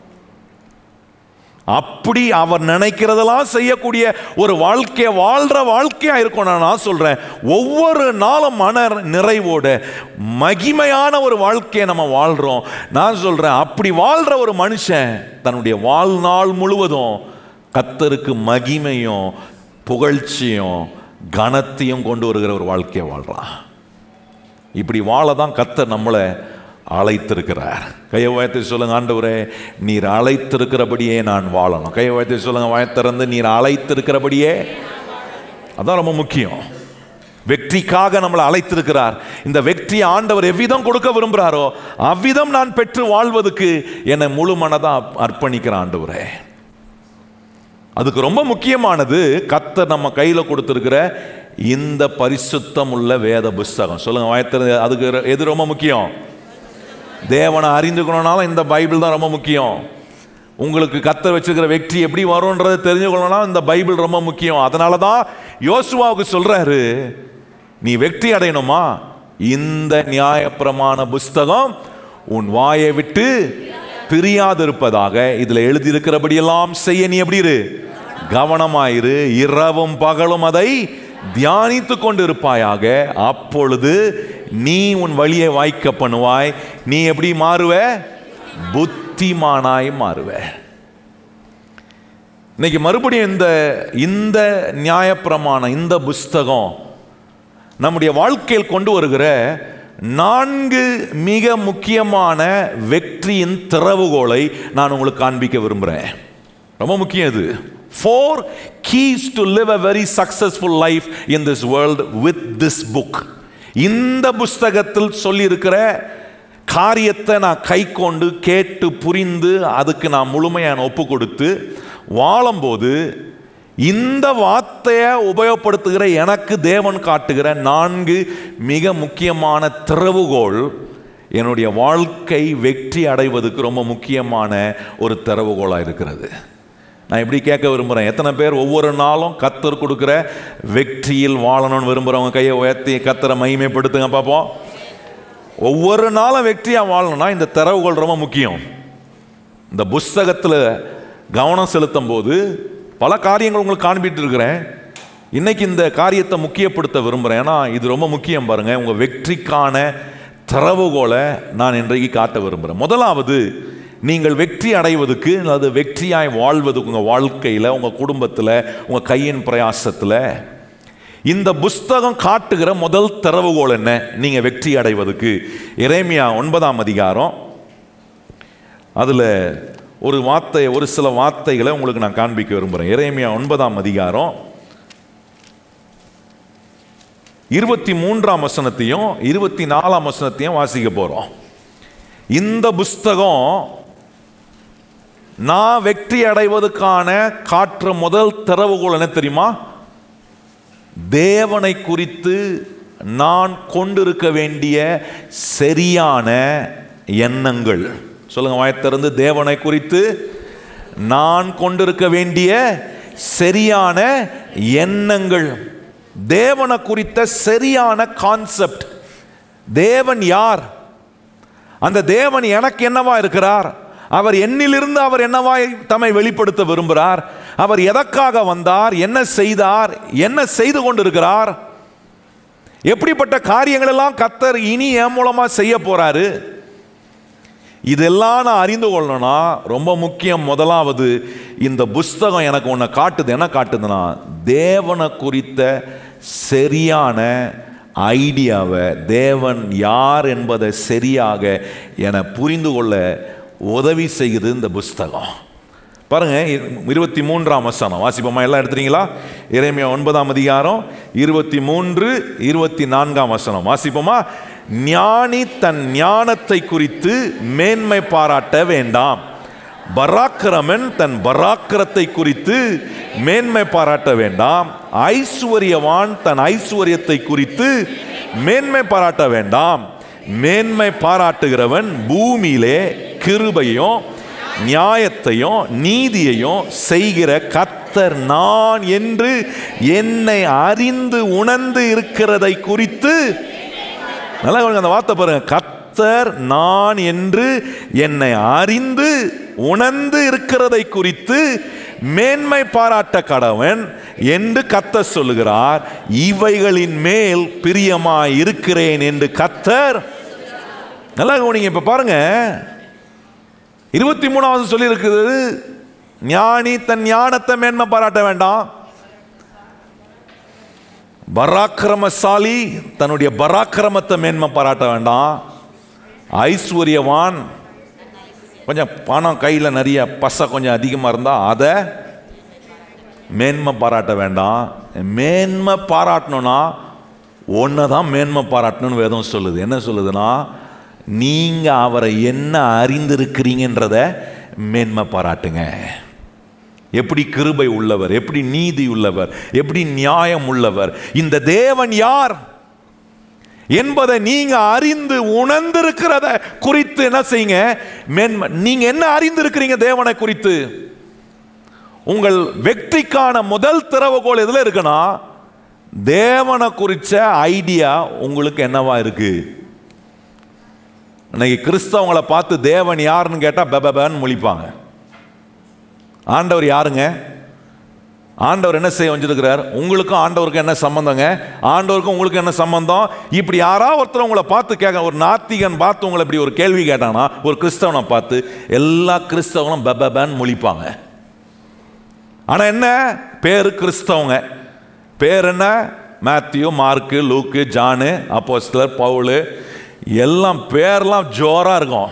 அப்படி அவர் நினைக்கிறதெல்லாம் செய்யக்கூடிய ஒரு வாழ்க்கையை வாழ்ற வாழ்க்கையா இருக்கும் நான் நான் சொல்றேன் ஒவ்வொரு நாளும் மன நிறைவோட மகிமையான ஒரு வாழ்க்கையை நம்ம வாழ்றோம் நான் சொல்றேன் அப்படி வாழ்ற ஒரு மனுஷன் தன்னுடைய வாழ்நாள் முழுவதும் கத்தருக்கு மகிமையும் புகழ்ச்சியும் கனத்தையும் கொண்டு வருகிற ஒரு வாழ்க்கையை வாழ்றான் இப்படி வாழ தான் கத்தர் நம்மளை அழைத்திருக்கிறார் கையை வாயத்தை சொல்லுங்க ஆண்டவரே நீர் அழைத்திருக்கிறபடியே நான் வாழணும் கையை வாயத்தை சொல்லுங்க வாயத்திறந்து நீர் அழைத்திருக்கிறபடியே அதான் ரொம்ப முக்கியம் வெற்றிக்காக நம்மளை அழைத்திருக்கிறார் இந்த வெற்றி ஆண்டவர் எவ்விதம் கொடுக்க விரும்புகிறாரோ அவ்விதம் நான் பெற்று வாழ்வதற்கு என்னை முழு மனதா அர்ப்பணிக்கிற ஆண்டவரே அதுக்கு ரொம்ப முக்கியமானது கத்தர் நம்ம கையில் கொடுத்துருக்கிற இந்த பரிசுத்தம் உள்ள வேத புஸ்தகம் சொல்லுங்க வாயத்திறந்து அதுக்கு எது ரொம்ப முக்கியம் தேவனை அறிந்துக்கணும்னாலும் இந்த பைபிள் தான் ரொம்ப முக்கியம் உங்களுக்கு கத்தர் வச்சிருக்கிற வெற்றி எப்படி வரும்ன்றதை தெரிஞ்சுக்கணும்னா இந்த பைபிள் ரொம்ப முக்கியம் அதனால தான் யோசுவாவுக்கு சொல்றாரு நீ வெற்றி அடையணுமா இந்த நியாயப்பிரமாண புஸ்தகம் உன் வாயை விட்டு பிரியாதிருப்பதாக இதுல எழுதியிருக்கிறபடியெல்லாம் செய்ய நீ எப்படி இரு கவனமாயிரு இரவும் பகலும் அதை தியானித்து கொண்டு இருப்பாயாக அப்பொழுது நீ உன் வழியை வாய்க்க பண்ணுவாய் நீ எப்படி மாறுவ புத்திமானாய் மாறுவ இன்னைக்கு மறுபடியும் இந்த இந்த நியாயப்பிரமாணம் இந்த புஸ்தகம் நம்முடைய வாழ்க்கையில் கொண்டு வருகிற நான்கு மிக முக்கியமான வெற்றியின் திறவுகோலை நான் உங்களுக்கு காண்பிக்க விரும்புகிறேன் ரொம்ப முக்கியம் இது four keys to live a very successful life in this world with this book இந்த புஸ்தகத்தில் சொல்லியிருக்கிற காரியத்தை நான் கை கொண்டு கேட்டு புரிந்து அதுக்கு நான் முழுமையான ஒப்பு கொடுத்து வாழும்போது இந்த வார்த்தையை உபயோகப்படுத்துகிற எனக்கு தேவன் காட்டுகிற நான்கு மிக முக்கியமான திறவுகோள் என்னுடைய வாழ்க்கை வெற்றி அடைவதற்கு ரொம்ப முக்கியமான ஒரு திறவுகோலாக இருக்கிறது நான் எப்படி கேட்க விரும்புகிறேன் எத்தனை பேர் ஒவ்வொரு நாளும் கத்தர் கொடுக்குற வெற்றியில் வாழணும்னு விரும்புகிறவங்க கையை உயர்த்தி கத்தரை மகிமைப்படுத்துங்க பார்ப்போம் ஒவ்வொரு நாளும் வெற்றியாக வாழணும்னா இந்த திறவுகோள் ரொம்ப முக்கியம் இந்த புஸ்தகத்தில் கவனம் செலுத்தும் போது பல காரியங்கள் உங்களுக்கு காண்பிட்டு இருக்கிறேன் இன்னைக்கு இந்த காரியத்தை முக்கியப்படுத்த விரும்புகிறேன் ஏன்னா இது ரொம்ப முக்கியம் பாருங்க உங்கள் வெற்றிக்கான திறவுகோலை நான் இன்றைக்கு காட்ட விரும்புகிறேன் முதலாவது நீங்கள் வெற்றி அடைவதற்கு அல்லது வெற்றியாய் வாழ்வதுக்கு உங்கள் வாழ்க்கையில் உங்கள் குடும்பத்தில் உங்கள் கையின் பிரயாசத்தில் இந்த புஸ்தகம் காட்டுகிற முதல் திறவுகோல் என்ன நீங்கள் வெற்றி அடைவதற்கு இறைமையா ஒன்பதாம் அதிகாரம் அதில் ஒரு வார்த்தை ஒரு சில வார்த்தைகளை உங்களுக்கு நான் காண்பிக்க விரும்புகிறேன் இறைமையா ஒன்பதாம் அதிகாரம் இருபத்தி மூன்றாம் வசனத்தையும் இருபத்தி நாலாம் வசனத்தையும் வாசிக்க போகிறோம் இந்த புஸ்தகம் நான் வெற்றி அடைவதற்கான காற்ற முதல் திறவுகோல் என்ன தெரியுமா தேவனை குறித்து நான் கொண்டிருக்க வேண்டிய சரியான எண்ணங்கள் சொல்லுங்க வாயத்திறந்து தேவனை குறித்து நான் கொண்டிருக்க வேண்டிய சரியான எண்ணங்கள் தேவனை குறித்த சரியான கான்செப்ட் தேவன் யார் அந்த தேவன் எனக்கு என்னவா இருக்கிறார் அவர் என்னிலிருந்து அவர் என்னவாய் தம்மை வெளிப்படுத்த விரும்புகிறார் அவர் எதற்காக வந்தார் என்ன செய்தார் என்ன செய்து கொண்டிருக்கிறார் எப்படிப்பட்ட காரியங்கள் எல்லாம் கத்தர் இனி என் மூலமா செய்ய போறாரு இதெல்லாம் நான் அறிந்து கொள்ளணும்னா ரொம்ப முக்கியம் முதலாவது இந்த புஸ்தகம் எனக்கு ஒன்று காட்டுது என்ன காட்டுதுன்னா தேவனை குறித்த சரியான ஐடியாவை தேவன் யார் என்பதை சரியாக என புரிந்து கொள்ள உதவி செய்யுது இந்த புஸ்தகம் பாருங்க இருபத்தி மூன்றாம் வசனம் வாசிப்போமா எல்லாம் எடுத்துறீங்களா இறைமையா ஒன்பதாம் அதிகாரம் இருபத்தி மூன்று இருபத்தி நான்காம் வசனம் வாசிப்போமா ஞானி தன் ஞானத்தை குறித்து மேன்மை பாராட்ட வேண்டாம் பராக்கிரமன் தன் பராக்கிரத்தை குறித்து மேன்மை பாராட்ட வேண்டாம் ஐஸ்வர்யவான் தன் ஐஸ்வர்யத்தை குறித்து மேன்மை பாராட்ட வேண்டாம் மேன்மை பாராட்டுகிறவன் பூமியிலே கிருபையும் நியாயத்தையும் நீதியையும் செய்கிற கத்தர் நான் என்று என்னை அறிந்து உணர்ந்து இருக்கிறதை குறித்து நல்லா கவனிங்க அந்த வார்த்தை பாருங்க கத்தர் நான் என்று என்னை அறிந்து உணர்ந்து இருக்கிறதை குறித்து மேன்மை பாராட்ட கடவன் என்று கத்தர் சொல்லுகிறார் இவைகளின் மேல் பிரியமாய் இருக்கிறேன் என்று கத்தர் நல்லா கவனிங்க இப்ப பாருங்க இருபத்தி மூணாவது சொல்லி இருக்குது ஞானி தன் ஞானத்தை மேன்மை பாராட்ட வேண்டாம் பராக்கிரமசாலி தன்னுடைய பராக்கிரமத்தை மேன்மை பாராட்ட வேண்டாம் ஐஸ்வர்யவான் கொஞ்சம் பணம் கையில் நிறைய பசை கொஞ்சம் அதிகமாக இருந்தால் அதை மேன்மை பாராட்ட வேண்டாம் மேன்மை பாராட்டணும்னா ஒன்று தான் மேன்மை பாராட்டணும்னு வேதம் சொல்லுது என்ன சொல்லுதுன்னா நீங்கள் அவரை என்ன அறிந்திருக்கிறீங்கன்றத மேன்மை பாராட்டுங்க எப்படி கிருபை உள்ளவர் எப்படி நீதி உள்ளவர் எப்படி நியாயம் உள்ளவர் இந்த தேவன் யார் என்பதை நீங்க அறிந்து உணர்ந்திருக்கிறத குறித்து என்ன செய்யுங்க மேன்மை நீங்க என்ன அறிந்திருக்கிறீங்க தேவனை குறித்து உங்கள் வெற்றிக்கான முதல் திறவுகோல் எதுல இருக்குன்னா தேவனை குறிச்ச ஐடியா உங்களுக்கு என்னவா இருக்கு இன்னைக்கு கிறிஸ்தவங்களை பார்த்து தேவன் யாருன்னு கேட்டால் பெபபன்னு முழிப்பாங்க ஆண்டவர் யாருங்க ஆண்டவர் என்ன செய்ய வச்சிருக்கிறார் உங்களுக்கும் ஆண்டவருக்கும் என்ன சம்பந்தங்க ஆண்டவருக்கும் உங்களுக்கு என்ன சம்பந்தம் இப்படி யாராவது ஒருத்தர் உங்களை பார்த்து கேட்க ஒரு நாத்திகன் பார்த்து உங்களை இப்படி ஒரு கேள்வி கேட்டானா ஒரு கிறிஸ்தவனை பார்த்து எல்லா கிறிஸ்தவங்களும் பெபபன்னு முழிப்பாங்க ஆனால் என்ன பேரு கிறிஸ்தவங்க பேர் என்ன மேத்யூ மார்க்கு லூக்கு ஜானு அப்போஸ்தலர் பவுலு எல்லாம் பேர்லாம் ஜோராக இருக்கும்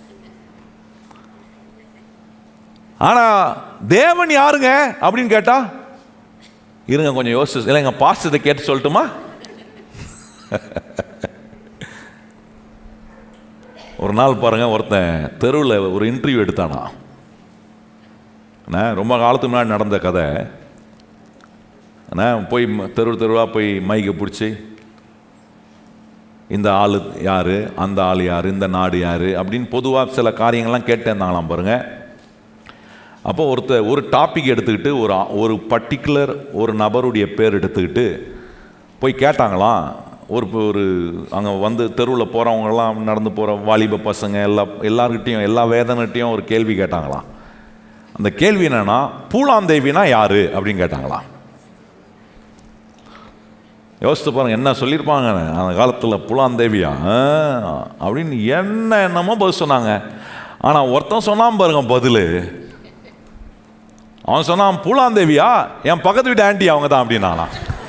ஆனா தேவன் யாருங்க அப்படின்னு கேட்டா இருங்க கொஞ்சம் யோசிச்சு இல்லை எங்க பாஸ்டத்தை கேட்டு சொல்லட்டுமா ஒரு நாள் பாருங்க ஒருத்தன் தெருவில் ஒரு இன்டர்வியூ எடுத்தானா நான் ரொம்ப காலத்துக்கு முன்னாடி நடந்த கதை நான் போய் ம- தெரு தெருவாக போய் மைக்கை பிடிச்சி இந்த ஆள் யார் அந்த ஆள் யார் இந்த நாடு யார் அப்படின்னு பொதுவாக சில காரியங்கள்லாம் கேட்டேன்னாங்களாம் பாருங்க அப்போ ஒருத்தர் ஒரு டாபிக் எடுத்துக்கிட்டு ஒரு ஆ- ஒரு பர்டிகுலர் ஒரு நபருடைய பேர் எடுத்துக்கிட்டு போய் கேட்டாங்களாம் ஒரு ஒரு அங்கே வந்து தெருவில் போகிறவங்கலாம் நடந்து போகிற வாலிப பசங்க எல்லா எல்லார்கிட்டையும் எல்லா வேதனைகிட்டையும் ஒரு கேள்வி கேட்டாங்களாம் அந்த கேள்வி என்னன்னா பூலாந்தேவினா யாரு அப்படின்னு கேட்டாங்களாம் யோசித்து பாருங்க என்ன சொல்லியிருப்பாங்க அந்த காலத்தில் புலாந்தேவியா ஆ, அப்படின்னு என்ன என்னமோ பதில் சொன்னாங்க ஆனால் ஒருத்தன் சொன்னான் பாருங்க பதில் அவன் சொன்னான் பூலாந்தேவியா என் பக்கத்து வீட்டு ஆண்டி அவங்க தான் அப்படின்னானா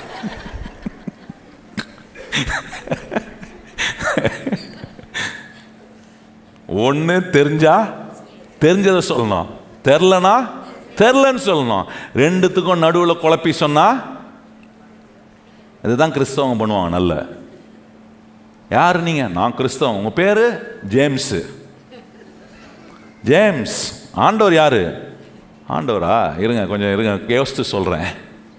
ஒன்று தெரிஞ்சா தெரிஞ்சதை சொல்லணும் தெரிலனா தெரிலன்னு சொல்லணும் ரெண்டுத்துக்கும் நடுவில் குழப்பி சொன்னா இதுதான் கிறிஸ்தவங்க பண்ணுவாங்க நல்ல யார் நீங்க நான் கிறிஸ்தவன் உங்க பேரு ஜேம்ஸ் ஜேம்ஸ் ஆண்டவர் யாரு ஆண்டவரா இருங்க கொஞ்சம் இருங்க யோசிச்சு சொல்றேன்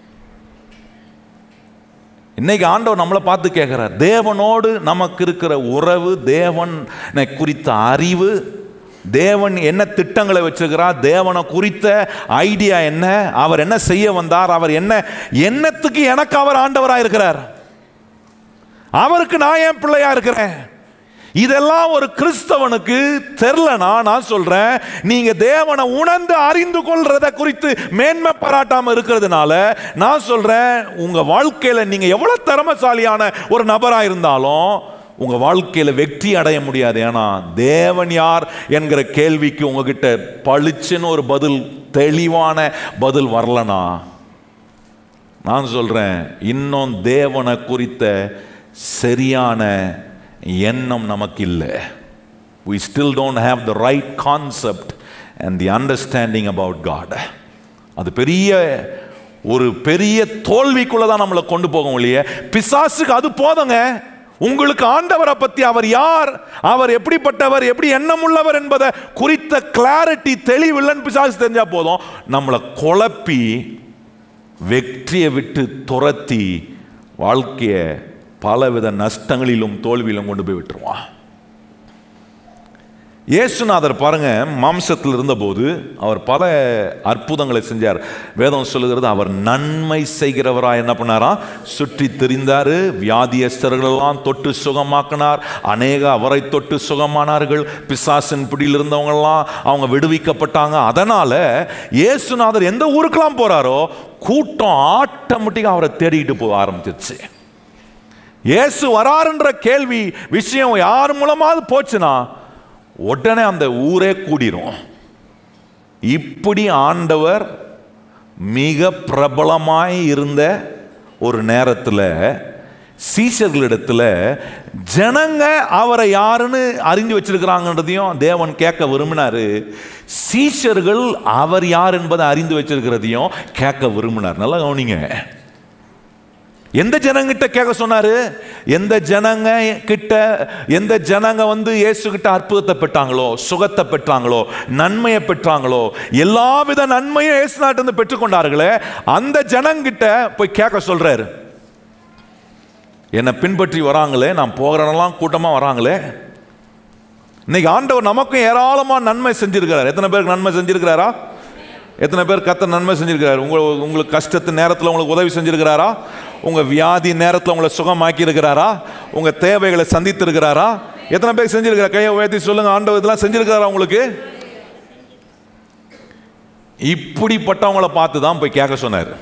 இன்னைக்கு ஆண்டவர் நம்மளை பார்த்து கேட்கிறார் தேவனோடு நமக்கு இருக்கிற உறவு தேவனை குறித்த அறிவு தேவன் என்ன திட்டங்களை வச்சிருக்கிறார் தேவனை குறித்த ஐடியா என்ன அவர் என்ன செய்ய வந்தார் அவர் என்ன என்னத்துக்கு எனக்கு அவர் ஆண்டவராக இருக்கிறார் அவருக்கு நான் என் பிள்ளையா இருக்கிறேன் இதெல்லாம் ஒரு கிறிஸ்தவனுக்கு தெரிலனா நான் சொல்றேன் நீங்க தேவனை உணர்ந்து அறிந்து கொள்றத குறித்து மேன்மை பாராட்டாம இருக்கிறதுனால நான் சொல்றேன் உங்க வாழ்க்கையில நீங்க எவ்வளவு திறமசாலியான ஒரு நபரா இருந்தாலும் உங்க வாழ்க்கையில வெற்றி அடைய முடியாது ஏன்னா தேவன் யார் என்கிற கேள்விக்கு உங்ககிட்ட பளிச்சுன்னு ஒரு பதில் தெளிவான பதில் வரலனா நான் சொல்றேன் இன்னும் தேவனை குறித்த சரியான எண்ணம் நமக்கு இல்லை we still don't have the right concept and the understanding about God அது பெரிய ஒரு பெரிய தோல்விக்குள்ள தான் நம்மளை கொண்டு போகும் இல்லையே பிசாசுக்கு அது போதுங்க உங்களுக்கு ஆண்டவரை பத்தி அவர் யார் அவர் எப்படிப்பட்டவர் எப்படி எண்ணம் உள்ளவர் என்பதை குறித்த கிளாரிட்டி தெளிவில்லைன்னு பிசாசு தெரிஞ்சா போதும் நம்மளை குழப்பி வெற்றியை விட்டு துரத்தி வாழ்க்கையை பலவித நஷ்டங்களிலும் தோல்வியிலும் கொண்டு போய் விட்டுருவான் இயேசுநாதர் பாருங்க மாம்சத்தில் இருந்தபோது அவர் பல அற்புதங்களை செஞ்சார் வேதம் சொல்லுகிறது அவர் நன்மை செய்கிறவரா என்ன பண்ணாரா சுற்றி திரிந்தாரு வியாதியஸ்தர்களெல்லாம் தொட்டு சுகமாக்கினார் அநேக அவரை தொட்டு சுகமானார்கள் பிசாசின் பிடியில் இருந்தவங்கெல்லாம் அவங்க விடுவிக்கப்பட்டாங்க அதனால இயேசுநாதர் எந்த ஊருக்கெல்லாம் போறாரோ கூட்டம் ஆட்டோமேட்டிக்காக அவரை தேடிக்கிட்டு போக ஆரம்பிச்சிருச்சு இயேசு வராருன்ற கேள்வி விஷயம் யார் மூலமாவது போச்சுன்னா உடனே அந்த ஊரே கூடிரும் இப்படி ஆண்டவர் மிக பிரபலமாய் இருந்த ஒரு நேரத்தில் சீஷர்களிடத்தில் ஜனங்க அவரை யாருன்னு அறிஞ்சு வச்சிருக்கிறாங்கன்றதையும் தேவன் கேட்க விரும்பினாரு சீஷர்கள் அவர் யார் என்பதை அறிந்து வச்சிருக்கிறதையும் கேட்க விரும்பினார் நல்லா கவனிங்க எந்த ஜனங்கிட்ட கேட்க சொன்னாரு எந்த ஜனங்க கிட்ட எந்த ஜனங்க வந்து இயேசு கிட்ட அற்புதத்தை பெற்றாங்களோ சுகத்தை பெற்றாங்களோ நன்மையை பெற்றாங்களோ எல்லாவித நன்மையும் இயேசு நாட்டிலிருந்து பெற்றுக்கொண்டார்களே அந்த ஜனங்கிட்ட போய் கேட்க சொல்றாரு என்னை பின்பற்றி வராங்களே நான் போகிறதெல்லாம் கூட்டமாக வராங்களே இன்னைக்கு ஆண்டவர் நமக்கும் ஏராளமாக நன்மை செஞ்சிருக்கிறார் எத்தனை பேருக்கு நன்மை செஞ்சிருக்கிறாரா எத்தனை பேர் கத்த நன்மை செஞ்சிருக்கிறார் உங்கள் உங்களுக்கு கஷ்டத்து நேரத்தில் உங்களுக்கு உதவி செஞ்சிருக்கிறாரா உங்கள் வியாதி நேரத்தில் உங்களை சுகமாக்கி இருக்கிறாரா உங்கள் தேவைகளை சந்தித்து இருக்கிறாரா எத்தனை பேர் செஞ்சிருக்கிறார் கையை உயர்த்தி சொல்லுங்க ஆண்டவர் இதெல்லாம் செஞ்சிருக்கிறாரா உங்களுக்கு இப்படிப்பட்டவங்கள பார்த்து தான் போய் கேட்க சொன்னார்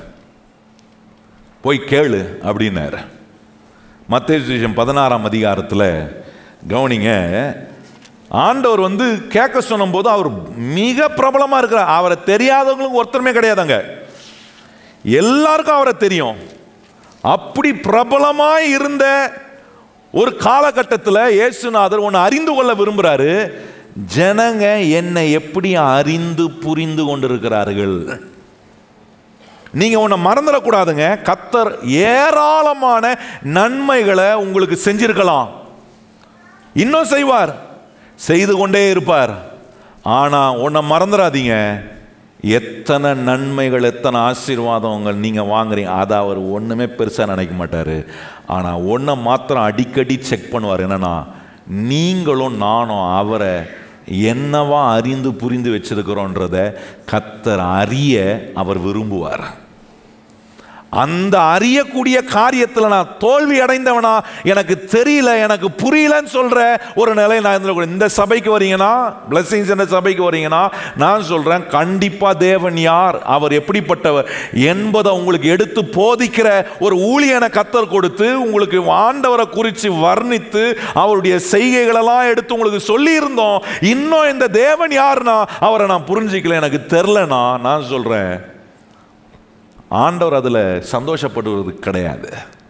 போய் கேளு அப்படின்னாரு மத்திய பதினாறாம் அதிகாரத்தில் கவனிங்க ஆண்டவர் வந்து கேட்க சொன்னும்போது அவர் மிக பிரபலமாக இருக்கிறார் அவரை தெரியாதவங்களுக்கு ஒருத்தருமே கிடையாதுங்க எல்லாருக்கும் அவரை தெரியும் அப்படி பிரபலமாய் இருந்த ஒரு காலகட்டத்தில் இயேசுநாதர் ஒன்று அறிந்து கொள்ள விரும்புகிறாரு ஜனங்க என்னை எப்படி அறிந்து புரிந்து கொண்டிருக்கிறார்கள் நீங்க உன்னை மறந்துடக்கூடாதுங்க கத்தர் ஏராளமான நன்மைகளை உங்களுக்கு செஞ்சிருக்கலாம் இன்னும் செய்வார் செய்து கொண்டே இருப்பார் ஆனா உன்னை மறந்துடாதீங்க எத்தனை நன்மைகள் எத்தனை ஆசீர்வாதங்கள் நீங்க வாங்குறீங்க அதை அவர் ஒண்ணுமே பெருசா நினைக்க மாட்டாரு ஆனா ஒன்றை மாத்திரம் அடிக்கடி செக் பண்ணுவார் என்னன்னா நீங்களும் நானும் அவரை என்னவா அறிந்து புரிந்து வச்சிருக்கிறோன்றத கத்தர் அறிய அவர் விரும்புவார் அந்த அறியக்கூடிய காரியத்தில் நான் தோல்வி அடைந்தவனா எனக்கு தெரியல எனக்கு புரியலன்னு சொல்ற ஒரு நிலை நான் இருந்திருக்கேன். இந்த சபைக்கு வரீங்கன்னா பிளஸிங்ஸ் என்ற சபைக்கு வரீங்கன்னா நான் சொல்றேன் கண்டிப்பா தேவன் யார் அவர் எப்படிப்பட்டவர் என்பதை உங்களுக்கு எடுத்து போதிக்கிற ஒரு ஊழியனை கத்தர் கொடுத்து உங்களுக்கு ஆண்டவரை குறித்து வர்ணித்து அவருடைய செய்கைகளெல்லாம் எடுத்து உங்களுக்கு சொல்லி இருந்தோம் இன்னும் இந்த தேவன் யாருன்னா அவரை நான் புரிஞ்சிக்கல எனக்கு தெரிலனா நான் சொல்றேன் ஆண்டவர் அதில் சந்தோஷப்படுவது கிடையாது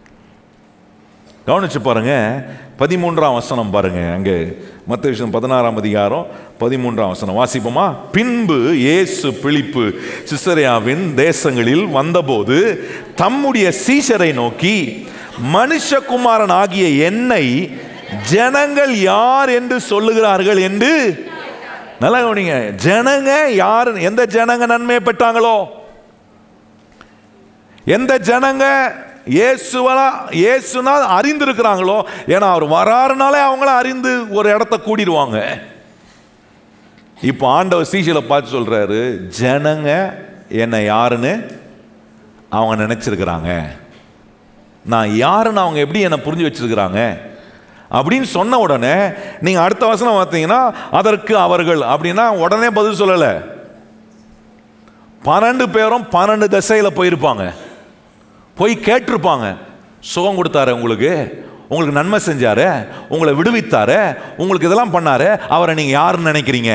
கவனிச்சு பாருங்க பதிமூன்றாம் வசனம் பாருங்க அங்கே மற்ற விஷயம் பதினாறாம் அதிகாரம் பதிமூன்றாம் வசனம் வாசிப்போமா பின்பு இயேசு பிழிப்பு சிசரியாவின் தேசங்களில் வந்தபோது தம்முடைய சீஷரை நோக்கி மனுஷகுமாரன் ஆகிய என்னை ஜனங்கள் யார் என்று சொல்லுகிறார்கள் என்று நல்லா கவனிங்க ஜனங்க யார் எந்த ஜனங்க நன்மையை பெற்றாங்களோ எந்த ஜனங்க இயேசுவலா இயேசுனா அறிந்திருக்கிறாங்களோ ஏன்னா அவர் வராருனாலே அவங்கள அறிந்து ஒரு இடத்த கூடிடுவாங்க இப்போ ஆண்டவர் சீசில பார்த்து சொல்றாரு ஜனங்க என்னை யாருன்னு அவங்க நினைச்சிருக்கிறாங்க நான் யாருன்னு அவங்க எப்படி என்னை புரிஞ்சு வச்சிருக்கிறாங்க அப்படின்னு சொன்ன உடனே நீங்க அடுத்த வசனம் பார்த்தீங்கன்னா அதற்கு அவர்கள் அப்படின்னா உடனே பதில் சொல்லலை பன்னெண்டு பேரும் பன்னெண்டு திசையில் போயிருப்பாங்க போய் கேட்டிருப்பாங்க சுகம் கொடுத்தாரு உங்களுக்கு உங்களுக்கு நன்மை செஞ்சாரு உங்களை விடுவித்தாரு உங்களுக்கு இதெல்லாம் பண்ணாரு அவரை நீங்க யாருன்னு நினைக்கிறீங்க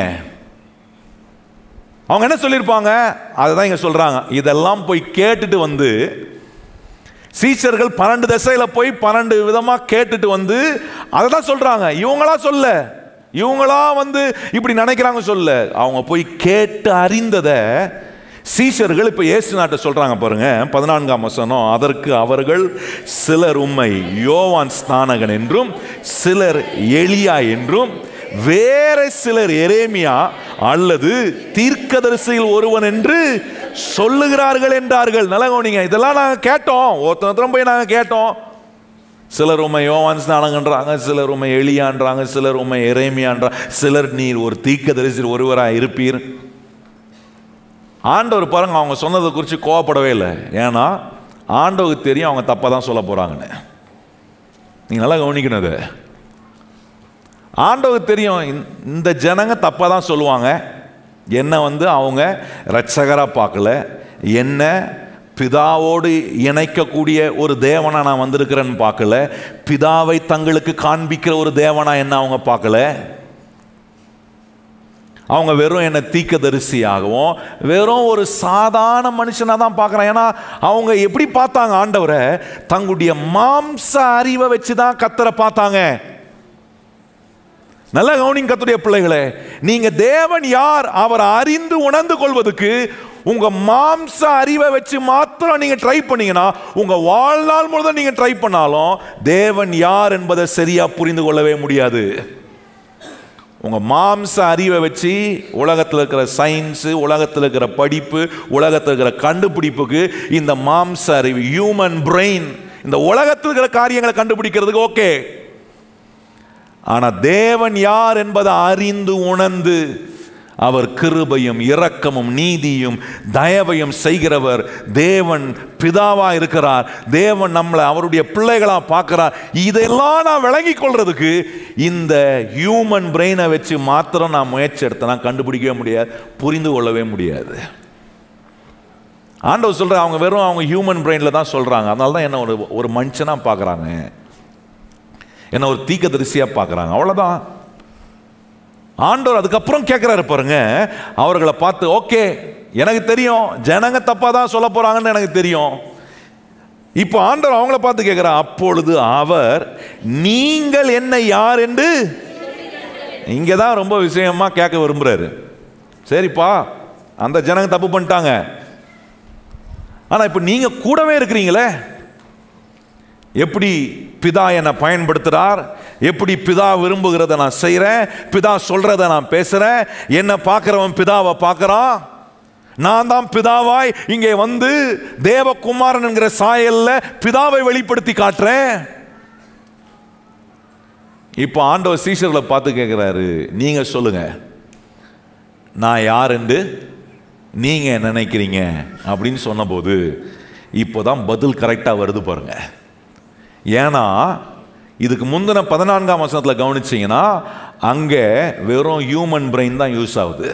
அவங்க என்ன சொல்லியிருப்பாங்க அதை தான் இங்க சொல்றாங்க இதெல்லாம் போய் கேட்டுட்டு வந்து சீச்சர்கள் பன்னெண்டு திசையில போய் பன்னெண்டு விதமா கேட்டுட்டு வந்து அதை தான் சொல்றாங்க இவங்களா சொல்ல இவங்களா வந்து இப்படி நினைக்கிறாங்க சொல்ல அவங்க போய் கேட்டு அறிந்ததை சீஷர்கள் இப்ப இயேசு நாட்டை சொல்றாங்க பாருங்க பதினான்காம் வசனம் அதற்கு அவர்கள் சிலர் உம்மை யோவான் ஸ்நானகன் என்றும் சிலர் எலியா என்றும் வேற சிலர் எரேமியா அல்லது தீர்க்கதரிசியில் ஒருவன் என்று சொல்லுகிறார்கள் என்றார்கள் நல்லா கவனிங்க இதெல்லாம் நாங்கள் கேட்டோம் ஒருத்தர் போய் நாங்கள் கேட்டோம் சிலர் உண்மை யோவான் ஸ்நானங்கன்றாங்க சிலர் உண்மை எளியான்றாங்க சிலர் உண்மை எரேமியான்றாங்க சிலர் நீர் ஒரு தீர்க்கதரிசியில் ஒருவராக இருப்பீர் ஆண்டவர் பாருங்க அவங்க சொன்னதை குறித்து கோவப்படவே இல்லை ஏன்னா ஆண்டவருக்கு தெரியும் அவங்க தப்பாக தான் சொல்ல போகிறாங்கன்னு நீங்கள் நல்லா கவனிக்கணும் அதை ஆண்டவருக்கு தெரியும் இந்த- இந்த ஜனங்க தப்பாக தான் சொல்லுவாங்க என்னை வந்து அவங்க ரட்சகராக பார்க்கல என்ன பிதாவோடு இணைக்கக்கூடிய ஒரு தேவனா நான் வந்திருக்கிறேன்னு பார்க்கல பிதாவை தங்களுக்கு காண்பிக்கிற ஒரு தேவனா என்ன அவங்க பார்க்கல அவங்க வெறும் என்ன தீக்கதரிசியாகவும் வெறும் ஒரு சாதாரண மனுஷனாக தான் பார்க்குறாங்க ஏன்னா அவங்க எப்படி பார்த்தாங்க ஆண்டவரை தங்களுடைய மாம்ச அறிவை வச்சு தான் கத்தரை பார்த்தாங்க நல்ல கவனிங்க கத்துடைய பிள்ளைகளே நீங்க தேவன் யார் அவரை அறிந்து உணர்ந்து கொள்வதற்கு உங்க மாம்ச அறிவை வச்சு மாத்திரம் நீங்க ட்ரை பண்ணீங்கன்னா உங்க வாழ்நாள் முழுதும் நீங்க ட்ரை பண்ணாலும் தேவன் யார் என்பதை சரியா புரிந்து கொள்ளவே முடியாது உங்க மாம்ச அறிவை வச்சு உலகத்தில் இருக்கிற சயின்ஸு உலகத்தில் இருக்கிற படிப்பு உலகத்தில் இருக்கிற கண்டுபிடிப்புக்கு இந்த மாம்ச அறிவு ஹியூமன் பிரெயின் இந்த உலகத்தில் இருக்கிற காரியங்களை கண்டுபிடிக்கிறதுக்கு ஓகே ஆனா தேவன் யார் என்பதை அறிந்து உணர்ந்து அவர் கிருபையும் இரக்கமும் நீதியும் தயவையும் செய்கிறவர் தேவன் பிதாவா இருக்கிறார் தேவன் நம்மளை அவருடைய பிள்ளைகளா பார்க்கிறார் இதெல்லாம் நான் விளங்கிக் கொள்றதுக்கு இந்த ஹியூமன் பிரெயினை வச்சு மாத்திரம் நான் முயற்சி எடுத்தனா கண்டுபிடிக்கவே முடியாது புரிந்து கொள்ளவே முடியாது ஆண்டவர் சொல்ற அவங்க வெறும் அவங்க ஹியூமன் பிரெயின்ல தான் சொல்றாங்க அதனால தான் என்ன ஒரு ஒரு மனுஷனா பார்க்கறாங்க என்ன ஒரு தீக்கதரிசியா பார்க்கறாங்க அவ்வளவுதான் ஆண்டவர் அதுக்கப்புறம் கேட்குறாரு பாருங்க அவர்களை பார்த்து ஓகே எனக்கு தெரியும் ஜனங்க தப்பா தான் சொல்ல போறாங்கன்னு எனக்கு தெரியும் இப்போ ஆண்டவர் அவங்கள பார்த்து கேட்கிறார் அப்பொழுது அவர் நீங்கள் என்ன யார் என்று இங்கே தான் ரொம்ப விஷயமா கேட்க விரும்புறாரு சரிப்பா அந்த ஜனங்க தப்பு பண்ணிட்டாங்க ஆனா இப்போ நீங்க கூடவே இருக்கிறீங்களே எப்படி பிதா என்னை பயன்படுத்துகிறார் எப்படி பிதா விரும்புகிறத நான் செய்கிறேன் பிதா சொல்கிறத நான் பேசுகிறேன் என்னை பார்க்குறவன் பிதாவை பார்க்குறான் நான் தான் பிதாவாய் இங்கே வந்து தேவகுமாரன் என்கிற சாயல்ல பிதாவை வெளிப்படுத்தி காட்டுறேன் இப்போ ஆண்டவர் சீஷர்களை பார்த்து கேட்குறாரு நீங்க சொல்லுங்க நான் யார் என்று நீங்க நினைக்கிறீங்க அப்படின்னு சொன்னபோது இப்போதான் பதில் கரெக்டாக வருது பாருங்க ஏன்னா இதுக்கு முந்தின பதினான்காம் வசனத்தில் கவனிச்சீங்கன்னா அங்கே வெறும் ஹியூமன் பிரெயின் தான் யூஸ் ஆகுது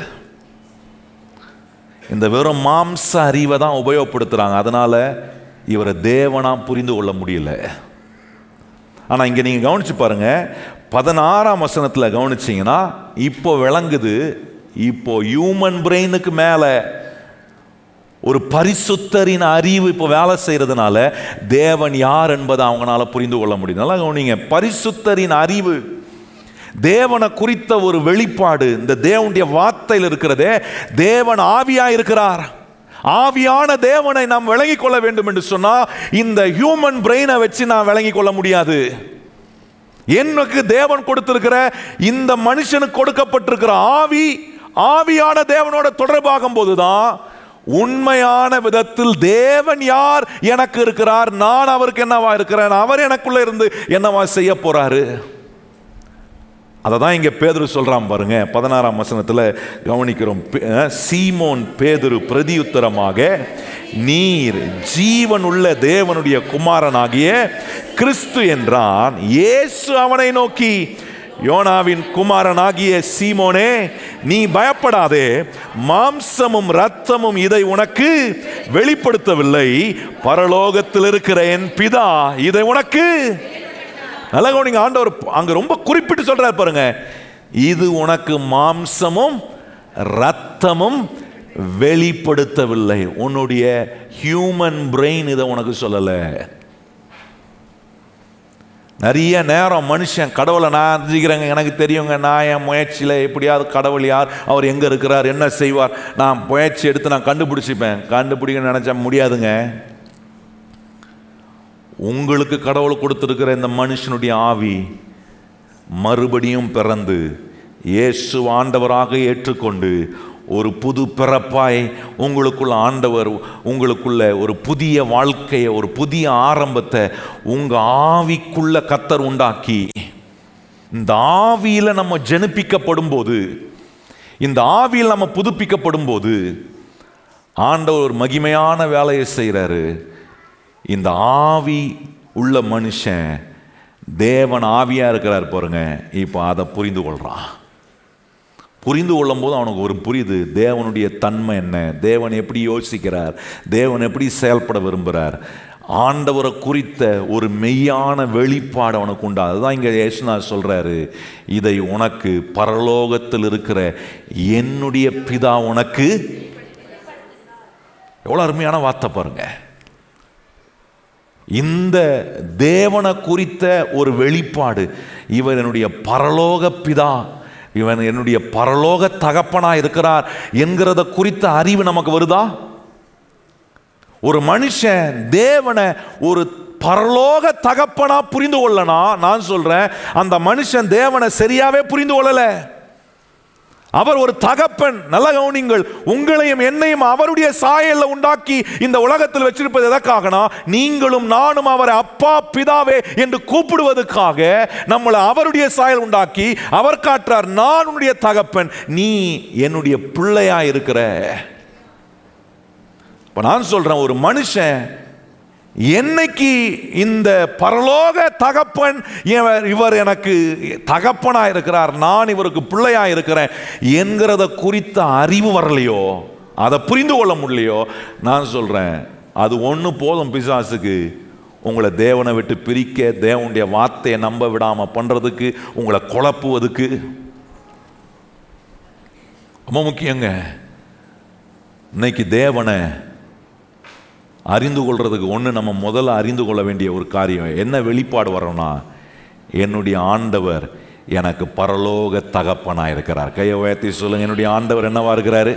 இந்த வெறும் மாம்ச அறிவை தான் உபயோகப்படுத்துகிறாங்க அதனால இவரை தேவனா புரிந்து கொள்ள முடியல ஆனால் இங்கே நீங்கள் கவனிச்சு பாருங்க பதினாறாம் வசனத்தில் கவனிச்சீங்கன்னா இப்போ விளங்குது இப்போ ஹியூமன் பிரெயினுக்கு மேலே ஒரு பரிசுத்தரின் அறிவு இப்போ வேலை செய்யறதுனால தேவன் யார் என்பதை அவங்களால புரிந்து கொள்ள முடியும் நல்லா கவனிங்க பரிசுத்தரின் அறிவு தேவனை குறித்த ஒரு வெளிப்பாடு இந்த தேவனுடைய வார்த்தையில் இருக்கிறதே தேவன் ஆவியா இருக்கிறார் ஆவியான தேவனை நாம் விளங்கிக் கொள்ள வேண்டும் என்று சொன்னா இந்த ஹியூமன் பிரெயினை வச்சு நான் விளங்கிக் கொள்ள முடியாது எனக்கு தேவன் கொடுத்திருக்கிற இந்த மனுஷனுக்கு கொடுக்கப்பட்டிருக்கிற ஆவி ஆவியான தேவனோட தொடர்பாகும் போதுதான் உண்மையான விதத்தில் தேவன் யார் எனக்கு இருக்கிறார் நான் அவருக்கு என்னவா இருக்கிறேன் அவர் எனக்குள்ள இருந்து என்னவா செய்ய போறாரு அதை தான் இங்கே பேதுரு சொல்கிறான் பாருங்க பதினாறாம் வசனத்தில் கவனிக்கிறோம் பே- அஹ், சீமோன் பேதுரு பிரதியுத்தரமாக நீர் ஜீவன் உள்ள தேவனுடைய குமாரனாகிய கிறிஸ்து என்றான் இயேசு அவனை நோக்கி யோனாவின் குமாரனாகிய சீமோனே நீ பயப்படாதே மாம்சமும் இரத்தமும் இதை உனக்கு வெளிப்படுத்தவில்லை பரலோகத்தில் இருக்கிற என் பிதா இதை உனக்கு நல்லா கவனிங்க ஆண்டவர் அங்க ரொம்ப குறிப்பிட்டு சொல்றாரு பாருங்க இது உனக்கு மாம்சமும் ரத்தமும் வெளிப்படுத்தவில்லை உன்னுடைய ஹியூமன் பிரெயின் இதை உனக்கு சொல்லலை நிறைய நேரம் மனுஷன் கடவுளை நான் அறிஞ்சிக்கிறேங்க எனக்கு தெரியுங்க நான் என் முயற்சியில் எப்படியாவது கடவுள் யார் அவர் எங்கே இருக்கிறார் என்ன செய்வார் நான் முயற்சி எடுத்து நான் கண்டுபிடிச்சிப்பேன் கண்டுபிடிக்க நினச்சா முடியாதுங்க உங்களுக்கு கடவுள் கொடுத்துருக்கிற இந்த மனுஷனுடைய ஆவி மறுபடியும் பிறந்து இயேசு ஆண்டவராக ஏற்றுக்கொண்டு ஒரு புது பிறப்பாய் உங்களுக்குள்ள ஆண்டவர் உங்களுக்குள்ள ஒரு புதிய வாழ்க்கையை ஒரு புதிய ஆரம்பத்தை உங்க ஆவிக்குள்ள கத்தர் உண்டாக்கி இந்த ஆவியில நம்ம ஜெனிப்பிக்கப்படும் போது இந்த ஆவியில் நம்ம புதுப்பிக்கப்படும் போது ஆண்டவர் ஒரு மகிமையான வேலையை செய்கிறாரு இந்த ஆவி உள்ள மனுஷன் தேவன் ஆவியா இருக்கிறார் பாருங்க இப்போ அதை புரிந்து கொள்றான் புரிந்து கொள்ளும் போது அவனுக்கு ஒரு புரியுது தேவனுடைய தன்மை என்ன தேவன் எப்படி யோசிக்கிறார் தேவன் எப்படி செயல்பட விரும்புகிறார் ஆண்டவரை குறித்த ஒரு மெய்யான வெளிப்பாடு அவனுக்கு உண்டு அதுதான் இங்கே யேசுனா சொல்றாரு இதை உனக்கு பரலோகத்தில் இருக்கிற என்னுடைய பிதா உனக்கு எவ்வளோ அருமையான வார்த்தை பாருங்க இந்த தேவனை குறித்த ஒரு வெளிப்பாடு இவர் என்னுடைய பரலோக பிதா இவன் என்னுடைய பரலோக தகப்பனா இருக்கிறார் என்கிறத குறித்த அறிவு நமக்கு வருதா ஒரு மனுஷன் தேவனை ஒரு பரலோக தகப்பனா புரிந்து கொள்ளனா நான் சொல்றேன் அந்த மனுஷன் தேவனை சரியாவே புரிந்து கொள்ளல அவர் ஒரு தகப்பன் நல்ல கவனிங்கள் உங்களையும் என்னையும் அவருடைய சாயல்ல உண்டாக்கி இந்த உலகத்தில் வச்சிருப்பது எதற்காகனா நீங்களும் நானும் அவரை அப்பா பிதாவே என்று கூப்பிடுவதற்காக நம்மளை அவருடைய சாயல் உண்டாக்கி அவர் காட்டுறார் நான் உன்னுடைய தகப்பன் நீ என்னுடைய பிள்ளையா இருக்கிற இப்ப நான் சொல்றேன் ஒரு மனுஷன் என்னைக்கு இந்த பரலோக தகப்பன் இவர் இவர் எனக்கு தகப்பனா இருக்கிறார் நான் இவருக்கு பிள்ளையா இருக்கிறேன் என்கிறத குறித்த அறிவு வரலையோ அதை புரிந்து கொள்ள முடியலையோ நான் சொல்றேன் அது ஒன்று போதும் பிசாசுக்கு உங்களை தேவனை விட்டு பிரிக்க தேவனுடைய வார்த்தையை நம்ப விடாம பண்றதுக்கு உங்களை குழப்புவதுக்கு ரொம்ப முக்கியங்க இன்னைக்கு தேவனை அறிந்து கொள்றதுக்கு ஒன்று நம்ம முதல்ல அறிந்து கொள்ள வேண்டிய ஒரு காரியம் என்ன வெளிப்பாடு வரணும்னா என்னுடைய ஆண்டவர் எனக்கு பரலோக தகப்பனா இருக்கிறார் கையை உயர்த்தி சொல்லுங்க என்னுடைய ஆண்டவர் என்னவா இருக்கிறாரு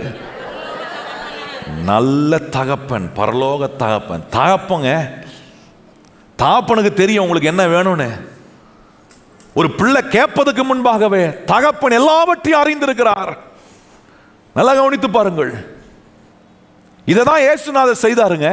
நல்ல தகப்பன் பரலோக தகப்பன் தகப்பங்க தகப்பனுக்கு தெரியும் உங்களுக்கு என்ன வேணும்னு ஒரு பிள்ளை கேட்பதுக்கு முன்பாகவே தகப்பன் எல்லாவற்றையும் அறிந்திருக்கிறார் நல்லா கவனித்து பாருங்கள் இதை தான் இயேசுநாதர் செய்தாருங்க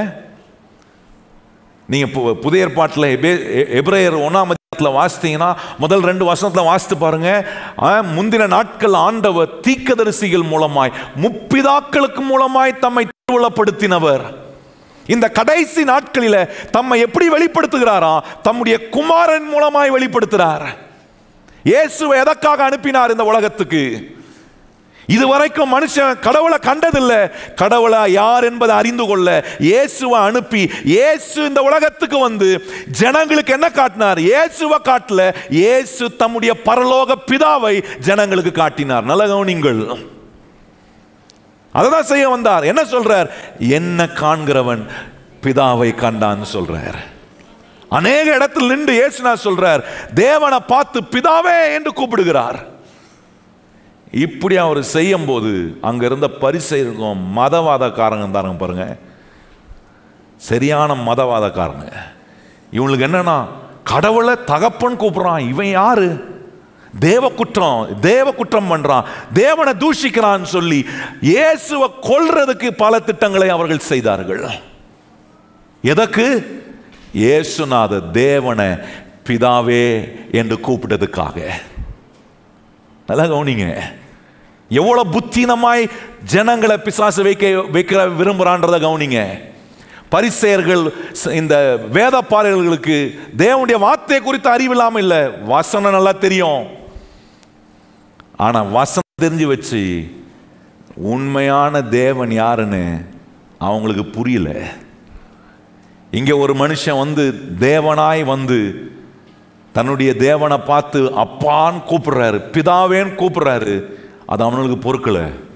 நீங்க பு- புதிய ஏற்பாட்டில் எபே- எ- எபிரேயர் ஒன்றாம் அதிகாரத்தில் வாசித்தீங்கன்னா முதல் ரெண்டு வசனத்தில் வாசித்து பாருங்க ஆ, முந்தின நாட்கள் ஆண்டவர் தீக்கதரிசிகள் மூலமாய் முப்பிதாக்களுக்கு மூலமாய் தம்மை திருவுளப்படுத்தினவர் இந்த கடைசி நாட்களில தம்மை எப்படி வெளிப்படுத்துகிறாரா தம்முடைய குமாரன் மூலமாய் வெளிப்படுத்துகிறார் இயேசுவை எதற்காக அனுப்பினார் இந்த உலகத்துக்கு இதுவரைக்கும் மனுஷன் கடவுளை கண்டதில்லை கடவுளை யார் என்பதை அறிந்து கொள்ள இயேசுவை அனுப்பி இயேசு இந்த உலகத்துக்கு வந்து ஜனங்களுக்கு என்ன காட்டினார் இயேசுவை காட்டல இயேசு தம்முடைய பரலோக பிதாவை ஜனங்களுக்கு காட்டினார் நல்ல கவனிங்கள் அததான் செய்ய வந்தார் என்ன சொல்றார் என்ன காண்கிறவன் பிதாவை கண்டான்னு சொல்றார் அநேக இடத்தில் நின்று இயேசுனா சொல்றார் தேவனை பார்த்து பிதாவே என்று கூப்பிடுகிறார் இப்படி அவர் செய்யும் போது அங்க இருந்த பரிசெயருக்கும் மதவாதக்காரங்க இருந்தாருங்க பாருங்க சரியான மதவாதக்காரங்க இவங்களுக்கு என்னன்னா கடவுளை தகப்பன் கூப்பிடுறான் இவன் யாரு தேவ குற்றம் தேவ குற்றம் பண்றான் தேவனை தூஷிக்கிறான்னு சொல்லி இயேசுவை கொல்றதுக்கு பல திட்டங்களை அவர்கள் செய்தார்கள் எதற்கு இயேசுநாத தேவனை பிதாவே என்று கூப்பிட்டதுக்காக நல்லா கவனிங்க எவ்வளவு புத்தீனமாய் ஜனங்களை பிசாசு வைக்க வைக்கிற விரும்புறான்றத கவனிங்க பரிசெயர்கள் ச- இந்த வேத பாடல்களுக்கு தேவனுடைய வார்த்தை குறித்த அறிவு இல்லாம இல்ல வசனம் நல்லா தெரியும் ஆனா வசனம் தெரிஞ்சு வச்சு உண்மையான தேவன் யாருன்னு அவங்களுக்கு புரியல இங்க ஒரு மனுஷன் வந்து தேவனாய் வந்து தன்னுடைய தேவனை பார்த்து அப்பான்னு கூப்பிடுறாரு பிதாவேன்னு கூப்பிடுறாரு அது அவனுக்கு பொறுக்கல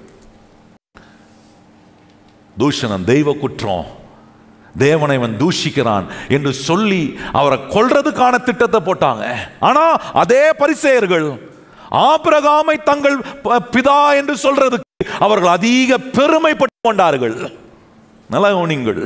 தூஷணம் தெய்வ குற்றம் தேவனை இவன் தூஷிக்கிறான் என்று சொல்லி அவரை கொல்றதுக்கான திட்டத்தை போட்டாங்க ஆனா அதே பரிசேயர்கள் ஆபிரகாமை தங்கள் ப- பிதா என்று சொல்றதுக்கு அவர்கள் அதிக பெருமைப்பட்டு கொண்டார்கள் நல்லா கவனிங்கள்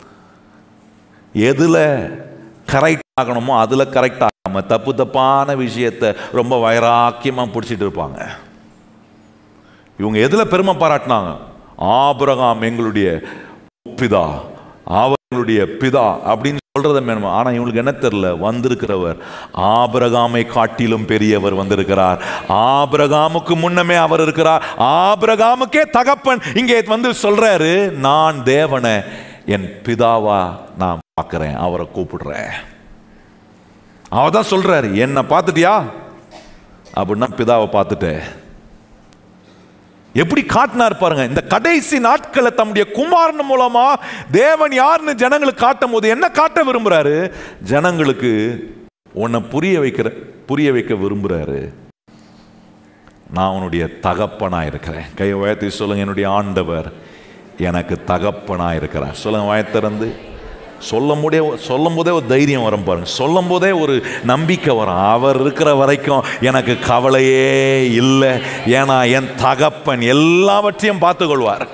எதுல கரெக்ட் ஆகணுமோ அதுல கரெக்ட் ஆகாம தப்பு தப்பான விஷயத்தை ரொம்ப வைராக்கியமா பிடிச்சிட்டு இருப்பாங்க இவங்க எதுல பெருமை பாராட்டினாங்க ஆபிரகாம் எங்களுடைய பிதா அவர்களுடைய பிதா அப்படின்னு சொல்றத மேலும் ஆனா இவங்களுக்கு என்ன தெரியல வந்திருக்கிறவர் ஆபிரகாமை காட்டிலும் பெரியவர் வந்திருக்கிறார் ஆபிரகாமுக்கு முன்னமே அவர் இருக்கிறார் ஆபிரகாமுக்கே தகப்பன் இங்கே வந்து சொல்றாரு நான் தேவனை என் பிதாவா நான் பார்க்கிறேன் அவரை கூப்பிடுறேன் அவர் தான் சொல்றாரு என்ன பார்த்துட்டியா அப்படின்னா பிதாவை பார்த்துட்டேன் எப்படி காட்டினார் பாருங்க இந்த கடைசி நாட்களை தம்முடைய குமாரன் மூலமா தேவன் யாருன்னு ஜனங்களுக்கு காட்டும் போது என்ன காட்ட விரும்புறாரு ஜனங்களுக்கு உன்னை புரிய வைக்கிற புரிய வைக்க விரும்புறாரு நான் உன்னுடைய தகப்பனா இருக்கிறேன் கையை உயர்த்தி சொல்லுங்க என்னுடைய ஆண்டவர் எனக்கு தகப்பனா இருக்கிறார் சொல்லுங்க வாயத்திறந்து சொல்லும் போதே சொல்லும் போதே ஒரு தைரியம் வரும் பாருங்க சொல்லும் போதே ஒரு நம்பிக்கை வரும் அவர் இருக்கிற வரைக்கும் எனக்கு கவலையே இல்லை ஏன்னா என் தகப்பன் எல்லாவற்றையும் பார்த்துக்கொள்வார்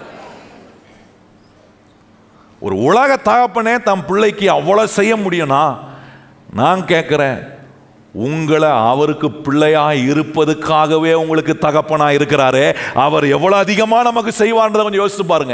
ஒரு உலக தகப்பனே தம் பிள்ளைக்கு அவ்வளோ செய்ய முடியும்னா நான் கேட்குறேன் உங்களை அவருக்கு பிள்ளையா இருப்பதுக்காகவே உங்களுக்கு தகப்பனா இருக்கிறாரே அவர் எவ்வளவு அதிகமா நமக்கு செய்வார்ன்றதை கொஞ்சம் யோசிச்சு பாருங்க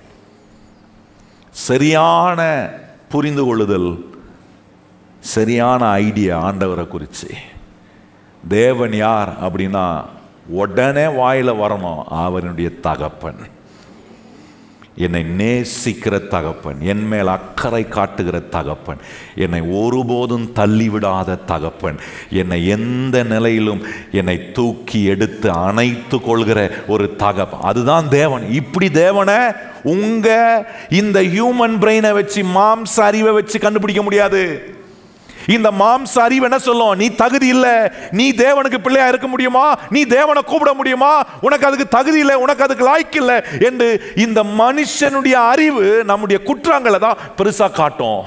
சரியான புரிந்து கொள்ளுதல் சரியான ஐடியா ஆண்டவரை குறித்து தேவன் யார் அப்படின்னா உடனே வாயில வரணும் அவனுடைய தகப்பன் என்னை நேசிக்கிற தகப்பன் என் மேல் அக்கறை காட்டுகிற தகப்பன் என்னை ஒருபோதும் தள்ளிவிடாத தகப்பன் என்னை எந்த நிலையிலும் என்னை தூக்கி எடுத்து அணைத்து கொள்கிற ஒரு தகப்பன் அதுதான் தேவன் இப்படி தேவனை உங்க இந்த ஹியூமன் பிரெயினை வச்சு மாம்ச அறிவை வச்சு கண்டுபிடிக்க முடியாது இந்த மாம்ச அறிவு என்ன சொல்லும் நீ தகுதி இல்லை நீ தேவனுக்கு பிள்ளையா இருக்க முடியுமா நீ தேவனை கூப்பிட முடியுமா உனக்கு அதுக்கு தகுதி இல்லை உனக்கு அதுக்கு லாய்க்கு இல்லை என்று இந்த மனுஷனுடைய அறிவு நம்முடைய குற்றங்களை தான் பெருசா காட்டும்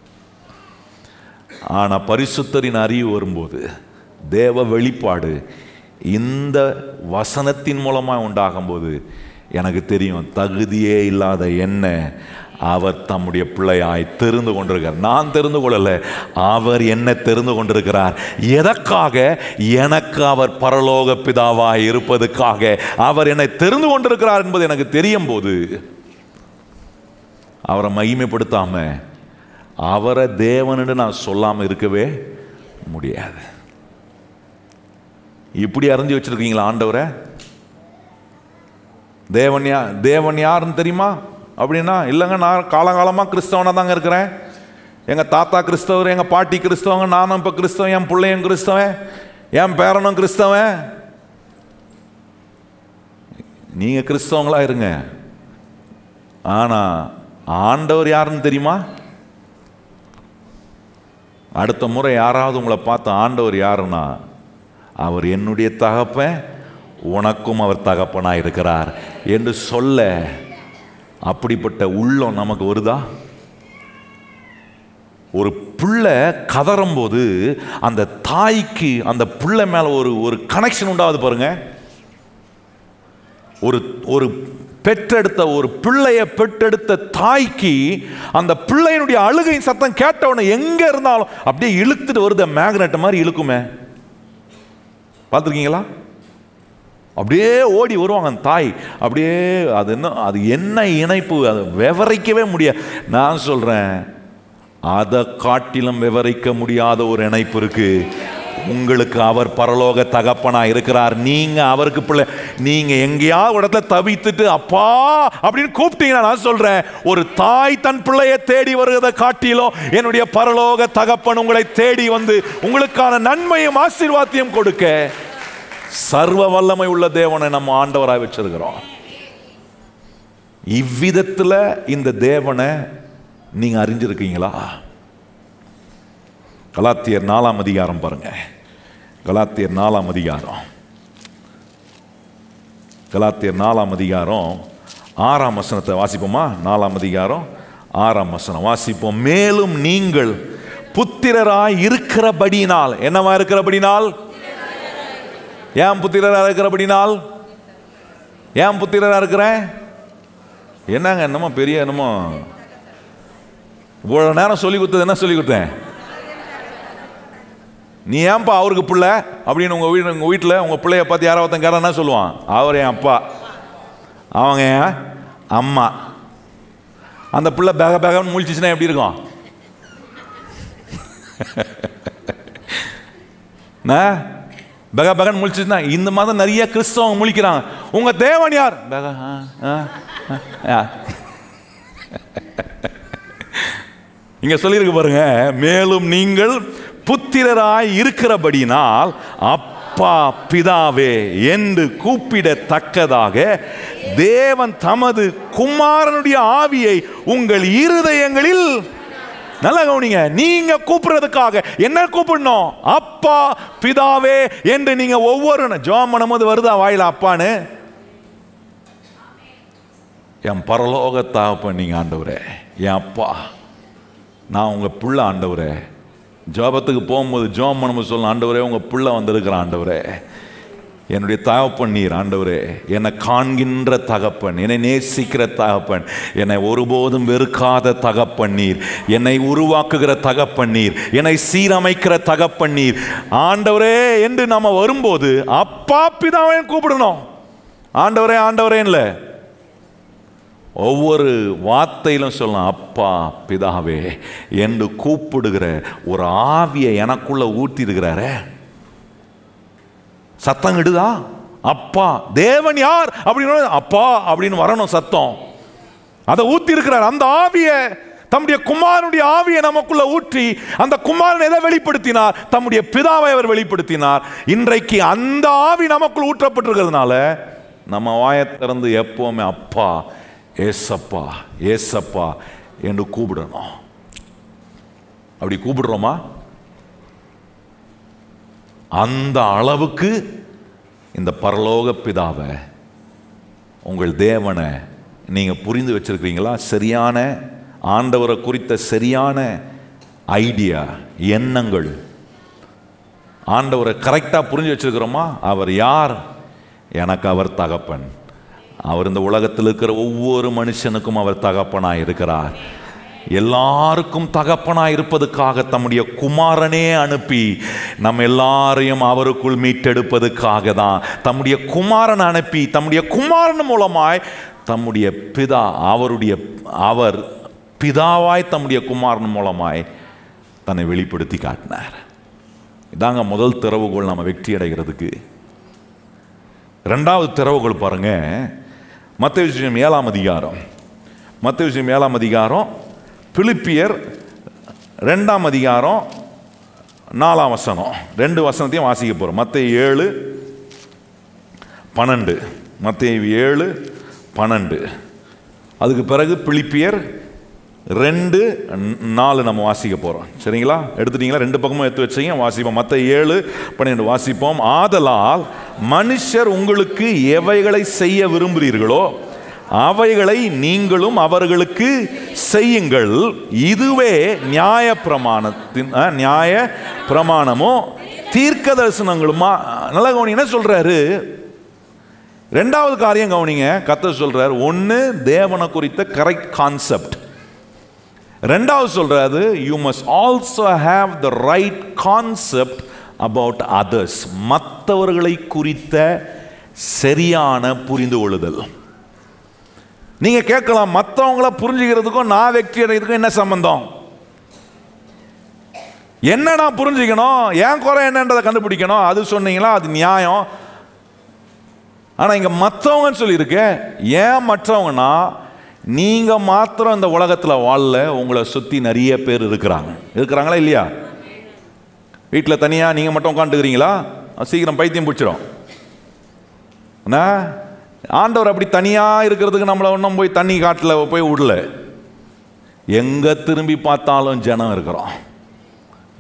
ஆனா பரிசுத்தரின் அறிவு வரும்போது தேவ வெளிப்பாடு இந்த வசனத்தின் மூலமா உண்டாகும்போது எனக்கு தெரியும் தகுதியே இல்லாத என்ன அவர் தம்முடைய பிள்ளையாய் தெரிந்து கொண்டிருக்கிறார் நான் தெரிந்து கொள்ளல அவர் என்ன தெரிந்து கொண்டிருக்கிறார் எதற்காக எனக்கு அவர் பரலோக பிதாவாய் இருப்பதுக்காக அவர் என்னை தெரிந்து கொண்டிருக்கிறார் என்பது எனக்கு தெரியும் போது அவரை மகிமைப்படுத்தாம அவரை தேவன்னு நான் சொல்லாம இருக்கவே முடியாது இப்படி அறிஞ்சு வச்சிருக்கீங்களா ஆண்டவரை தேவன் யா தேவன் யாருன்னு தெரியுமா அப்படின்னா இல்லைங்க நான் காலங்காலமாக கிறிஸ்தவனாக தாங்க இருக்கிறேன் எங்கள் தாத்தா கிறிஸ்தவர் எங்கள் பாட்டி கிறிஸ்தவங்க நானும் இப்போ கிறிஸ்தவன் என் பிள்ளையும் கிறிஸ்தவன் என் பேரனும் கிறிஸ்தவன் நீங்கள் கிறிஸ்தவங்களா இருங்க ஆனால் ஆண்டவர் யாருன்னு தெரியுமா அடுத்த முறை யாராவது உங்களை பார்த்து ஆண்டவர் யாருன்னா அவர் என்னுடைய தகப்பன் உனக்கும் அவர் தகப்பனாக இருக்கிறார் என்று சொல்ல அப்படிப்பட்ட உள்ளம் நமக்கு வருதா ஒரு பிள்ளை கதறும்போது அந்த தாய்க்கு அந்த பிள்ளை மேல ஒரு ஒரு கனெக்ஷன் உண்டாவது பாருங்க ஒரு ஒரு பெற்றெடுத்த ஒரு பிள்ளைய பெற்றெடுத்த தாய்க்கு அந்த பிள்ளையினுடைய அழுகை சத்தம் கேட்டவன எங்க இருந்தாலும் அப்படியே இழுத்துட்டு வருது மேக்னெட் மாதிரி இழுக்குமே பார்த்துருக்கீங்களா அப்படியே ஓடி வருவாங்க அந்த தாய் அப்படியே அது என்ன அது என்ன இணைப்பு அது விவரிக்கவே முடியாது நான் சொல்றேன் அதை காட்டிலும் விவரிக்க முடியாத ஒரு இணைப்பு இருக்கு உங்களுக்கு அவர் பரலோக தகப்பனா இருக்கிறார் நீங்க அவருக்கு பிள்ளை நீங்க எங்கேயாவது ஒரு இடத்துல தவித்துட்டு அப்பா அப்படின்னு கூப்பிட்டீங்கன்னா நான் சொல்றேன் ஒரு தாய் தன் பிள்ளையை தேடி வருவதை காட்டிலும் என்னுடைய பரலோக தகப்பன் உங்களை தேடி வந்து உங்களுக்கான நன்மையும் ஆசீர்வாதத்தையும் கொடுக்க சர்வ வல்லமை உள்ள தேவனை நம்ம ஆண்டவராய் வச்சிருக்கிறோம் இவ்விதத்தில் இந்த தேவனை நீங்க அறிஞ்சிருக்கீங்களா கலாத்தியர் நாலாம் அதிகாரம் பாருங்க கலாத்தியர் நாலாம் அதிகாரம் கலாத்தியர் நாலாம் அதிகாரம் ஆறாம் வசனத்தை வாசிப்போமா நாலாம் அதிகாரம் ஆறாம் வசனம் வாசிப்போம் மேலும் நீங்கள் புத்திரராய் இருக்கிறபடினால் என்னவா இருக்கிறபடினால் ஏன் புத்திரரா இருக்கிறபடினால் ஏன் புத்திரரா இருக்கிறேன் என்னங்க என்னமோ பெரிய என்னமோ இவ்வளோ நேரம் சொல்லி கொடுத்தது என்ன சொல்லி கொடுத்தேன் நீ ஏன்பா அவருக்கு பிள்ளை அப்படின்னு உங்கள் வீடு உங்கள் வீட்டில் உங்கள் பிள்ளைய பார்த்து யாரோ ஒருத்தன் என்ன சொல்லுவான் அவர் என் அப்பா அவங்க என் அம்மா அந்த பிள்ளை பேக பேகன்னு முழிச்சிச்சுன்னா எப்படி இருக்கும் நான் பெக பெகன் முழிச்சுன்னா இந்த மாதம் நிறைய கிறிஸ்தவங்க முழிக்கிறாங்க உங்க தேவன் யார் பெக ஆ, ஆ, ஆ, ஆ. இங்க சொல்லியிருக்கு பாருங்க மேலும் நீங்கள் புத்திரராய் இருக்கிறபடினால் அப்பா பிதாவே என்று கூப்பிடத்தக்கதாக தேவன் தமது குமாரனுடைய ஆவியை உங்கள் இருதயங்களில் நல்லா கவனிங்க நீங்க கூப்பிடுறதுக்காக என்ன கூப்பிடணும் அப்பா பிதாவே என்று நீங்க ஒவ்வொரு ஜோம் பண்ணும்போது வருதா வாயில அப்பான்னு என் பரலோக தகப்பன் நீங்க ஆண்டவரே என் அப்பா நான் உங்க புள்ள ஆண்டவரே ஜோபத்துக்கு போகும்போது ஜோம் பண்ணும்போது சொல்ல ஆண்டவரே உங்க புள்ள வந்திருக்கிற ஆண்டவரே என்னுடைய தகப்பன் நீர் ஆண்டவரே என்னை காண்கின்ற தகப்பன் என்னை நேசிக்கிற தகப்பன் என்னை ஒருபோதும் வெறுக்காத தகப்பன் நீர் என்னை உருவாக்குகிற தகப்பன் நீர் என்னை சீரமைக்கிற தகப்பன் நீர் ஆண்டவரே என்று நம்ம வரும்போது அப்பா பிதாவை கூப்பிடணும் ஆண்டவரே ஆண்டவரே இல்லை ஒவ்வொரு வார்த்தையிலும் சொல்லலாம் அப்பா பிதாவே என்று கூப்பிடுகிற ஒரு ஆவியை எனக்குள்ள ஊற்றி இருக்கிறாரே சத்தம் இடுதா அப்பா தேவன் யார் அப்படின்னு அப்பா அப்படின்னு வரணும் சத்தம் அதை ஊத்தி இருக்கிறார் அந்த ஆவியை தம்முடைய குமாரனுடைய ஆவியை நமக்குள்ள ஊற்றி அந்த குமாரன் எதை வெளிப்படுத்தினார் தம்முடைய பிதாவை அவர் வெளிப்படுத்தினார் இன்றைக்கு அந்த ஆவி நமக்குள் ஊற்றப்பட்டிருக்கிறதுனால நம்ம வாயை திறந்து எப்பவுமே அப்பா ஏசப்பா ஏசப்பா என்று கூப்பிடணும் அப்படி கூப்பிடுறோமா அந்த அளவுக்கு இந்த பரலோக பிதாவை உங்கள் தேவனை நீங்கள் புரிந்து வச்சிருக்கிறீங்களா சரியான ஆண்டவரை குறித்த சரியான ஐடியா எண்ணங்கள் ஆண்டவரை கரெக்டாக புரிஞ்சு வச்சிருக்கிறோமா அவர் யார் எனக்கு அவர் தகப்பன் அவர் இந்த உலகத்தில் இருக்கிற ஒவ்வொரு மனுஷனுக்கும் அவர் தகப்பனாய் இருக்கிறார் எல்லாருக்கும் தகப்பனாய் இருப்பதுக்காக தம்முடைய குமாரனே அனுப்பி நம்ம எல்லாரையும் அவருக்குள் மீட்டெடுப்பதுக்காக தான் தம்முடைய குமாரன் அனுப்பி தம்முடைய குமாரன் மூலமாய் தம்முடைய பிதா அவருடைய அவர் பிதாவாய் தம்முடைய குமாரன் மூலமாய் தன்னை வெளிப்படுத்தி காட்டினார் இதாங்க முதல் திறவுகோல் நம்ம வெற்றி அடைகிறதுக்கு ரெண்டாவது திறவுகோல் பாருங்க மற்ற விஷயம் ஏழாம் அதிகாரம் மற்ற விஷயம் ஏழாம் அதிகாரம் பிலிப்பியர் ரெண்டாம் அதிகாரம் நாலாம் வசனம் ரெண்டு வசனத்தையும் வாசிக்க போகிறோம் மற்ற ஏழு பன்னெண்டு மற்ற ஏழு பன்னெண்டு அதுக்கு பிறகு பிலிப்பியர் ரெண்டு ந- நாலு நம்ம வாசிக்க போகிறோம் சரிங்களா எடுத்துட்டீங்களா ரெண்டு பக்கமும் எடுத்து வச்சீங்க வாசிப்போம் மற்ற ஏழு பன்னெண்டு வாசிப்போம் ஆதலால் மனுஷர் உங்களுக்கு எவைகளை செய்ய விரும்புகிறீர்களோ அவைகளை நீங்களும் அவர்களுக்கு செய்யுங்கள் இதுவே நியாய பிரமாணத்தின் அஹ், நியாய பிரமாணமோ தீர்க்க தரிசனங்களுமா நல்லா கவனிங்க என்ன சொல்றாரு ரெண்டாவது காரியம் கவனிங்க கத்த சொல்றாரு ஒன்று தேவனை குறித்த கரெக்ட் கான்செப்ட் ரெண்டாவது சொல்றாரு you must also have the right concept about others மற்றவர்களை குறித்த சரியான புரிந்து கொள்ளுதல் நீங்க கேட்கலாம் மற்றவங்கள புரிஞ்சுக்கிறதுக்கும் நான் வெற்றி அடைகிறதுக்கும் என்ன சம்பந்தம் என்ன நான் புரிஞ்சுக்கணும் ஏன் குறை என்னன்றதை கண்டுபிடிக்கணும் அது சொன்னீங்களா அது நியாயம் ஆனால் இங்கே மற்றவங்கன்னு சொல்லியிருக்கு ஏன் மற்றவங்கன்னா நீங்கள் மாத்திரம் இந்த உலகத்தில் வாழல உங்களை சுற்றி நிறைய பேர் இருக்கிறாங்க இருக்கிறாங்களா இல்லையா வீட்டில் தனியாக நீங்கள் மட்டும் உட்காந்துக்கிறீங்களா சீக்கிரம் பைத்தியம் பிடிச்சிடும் அண்ணா ஆண்டவர் அப்படி தனியாக இருக்கிறதுக்கு நம்மளை ஒன்றும் போய் தண்ணி காட்டில் போய் விடல எங்கே திரும்பி பார்த்தாலும் ஜனம் இருக்கிறோம்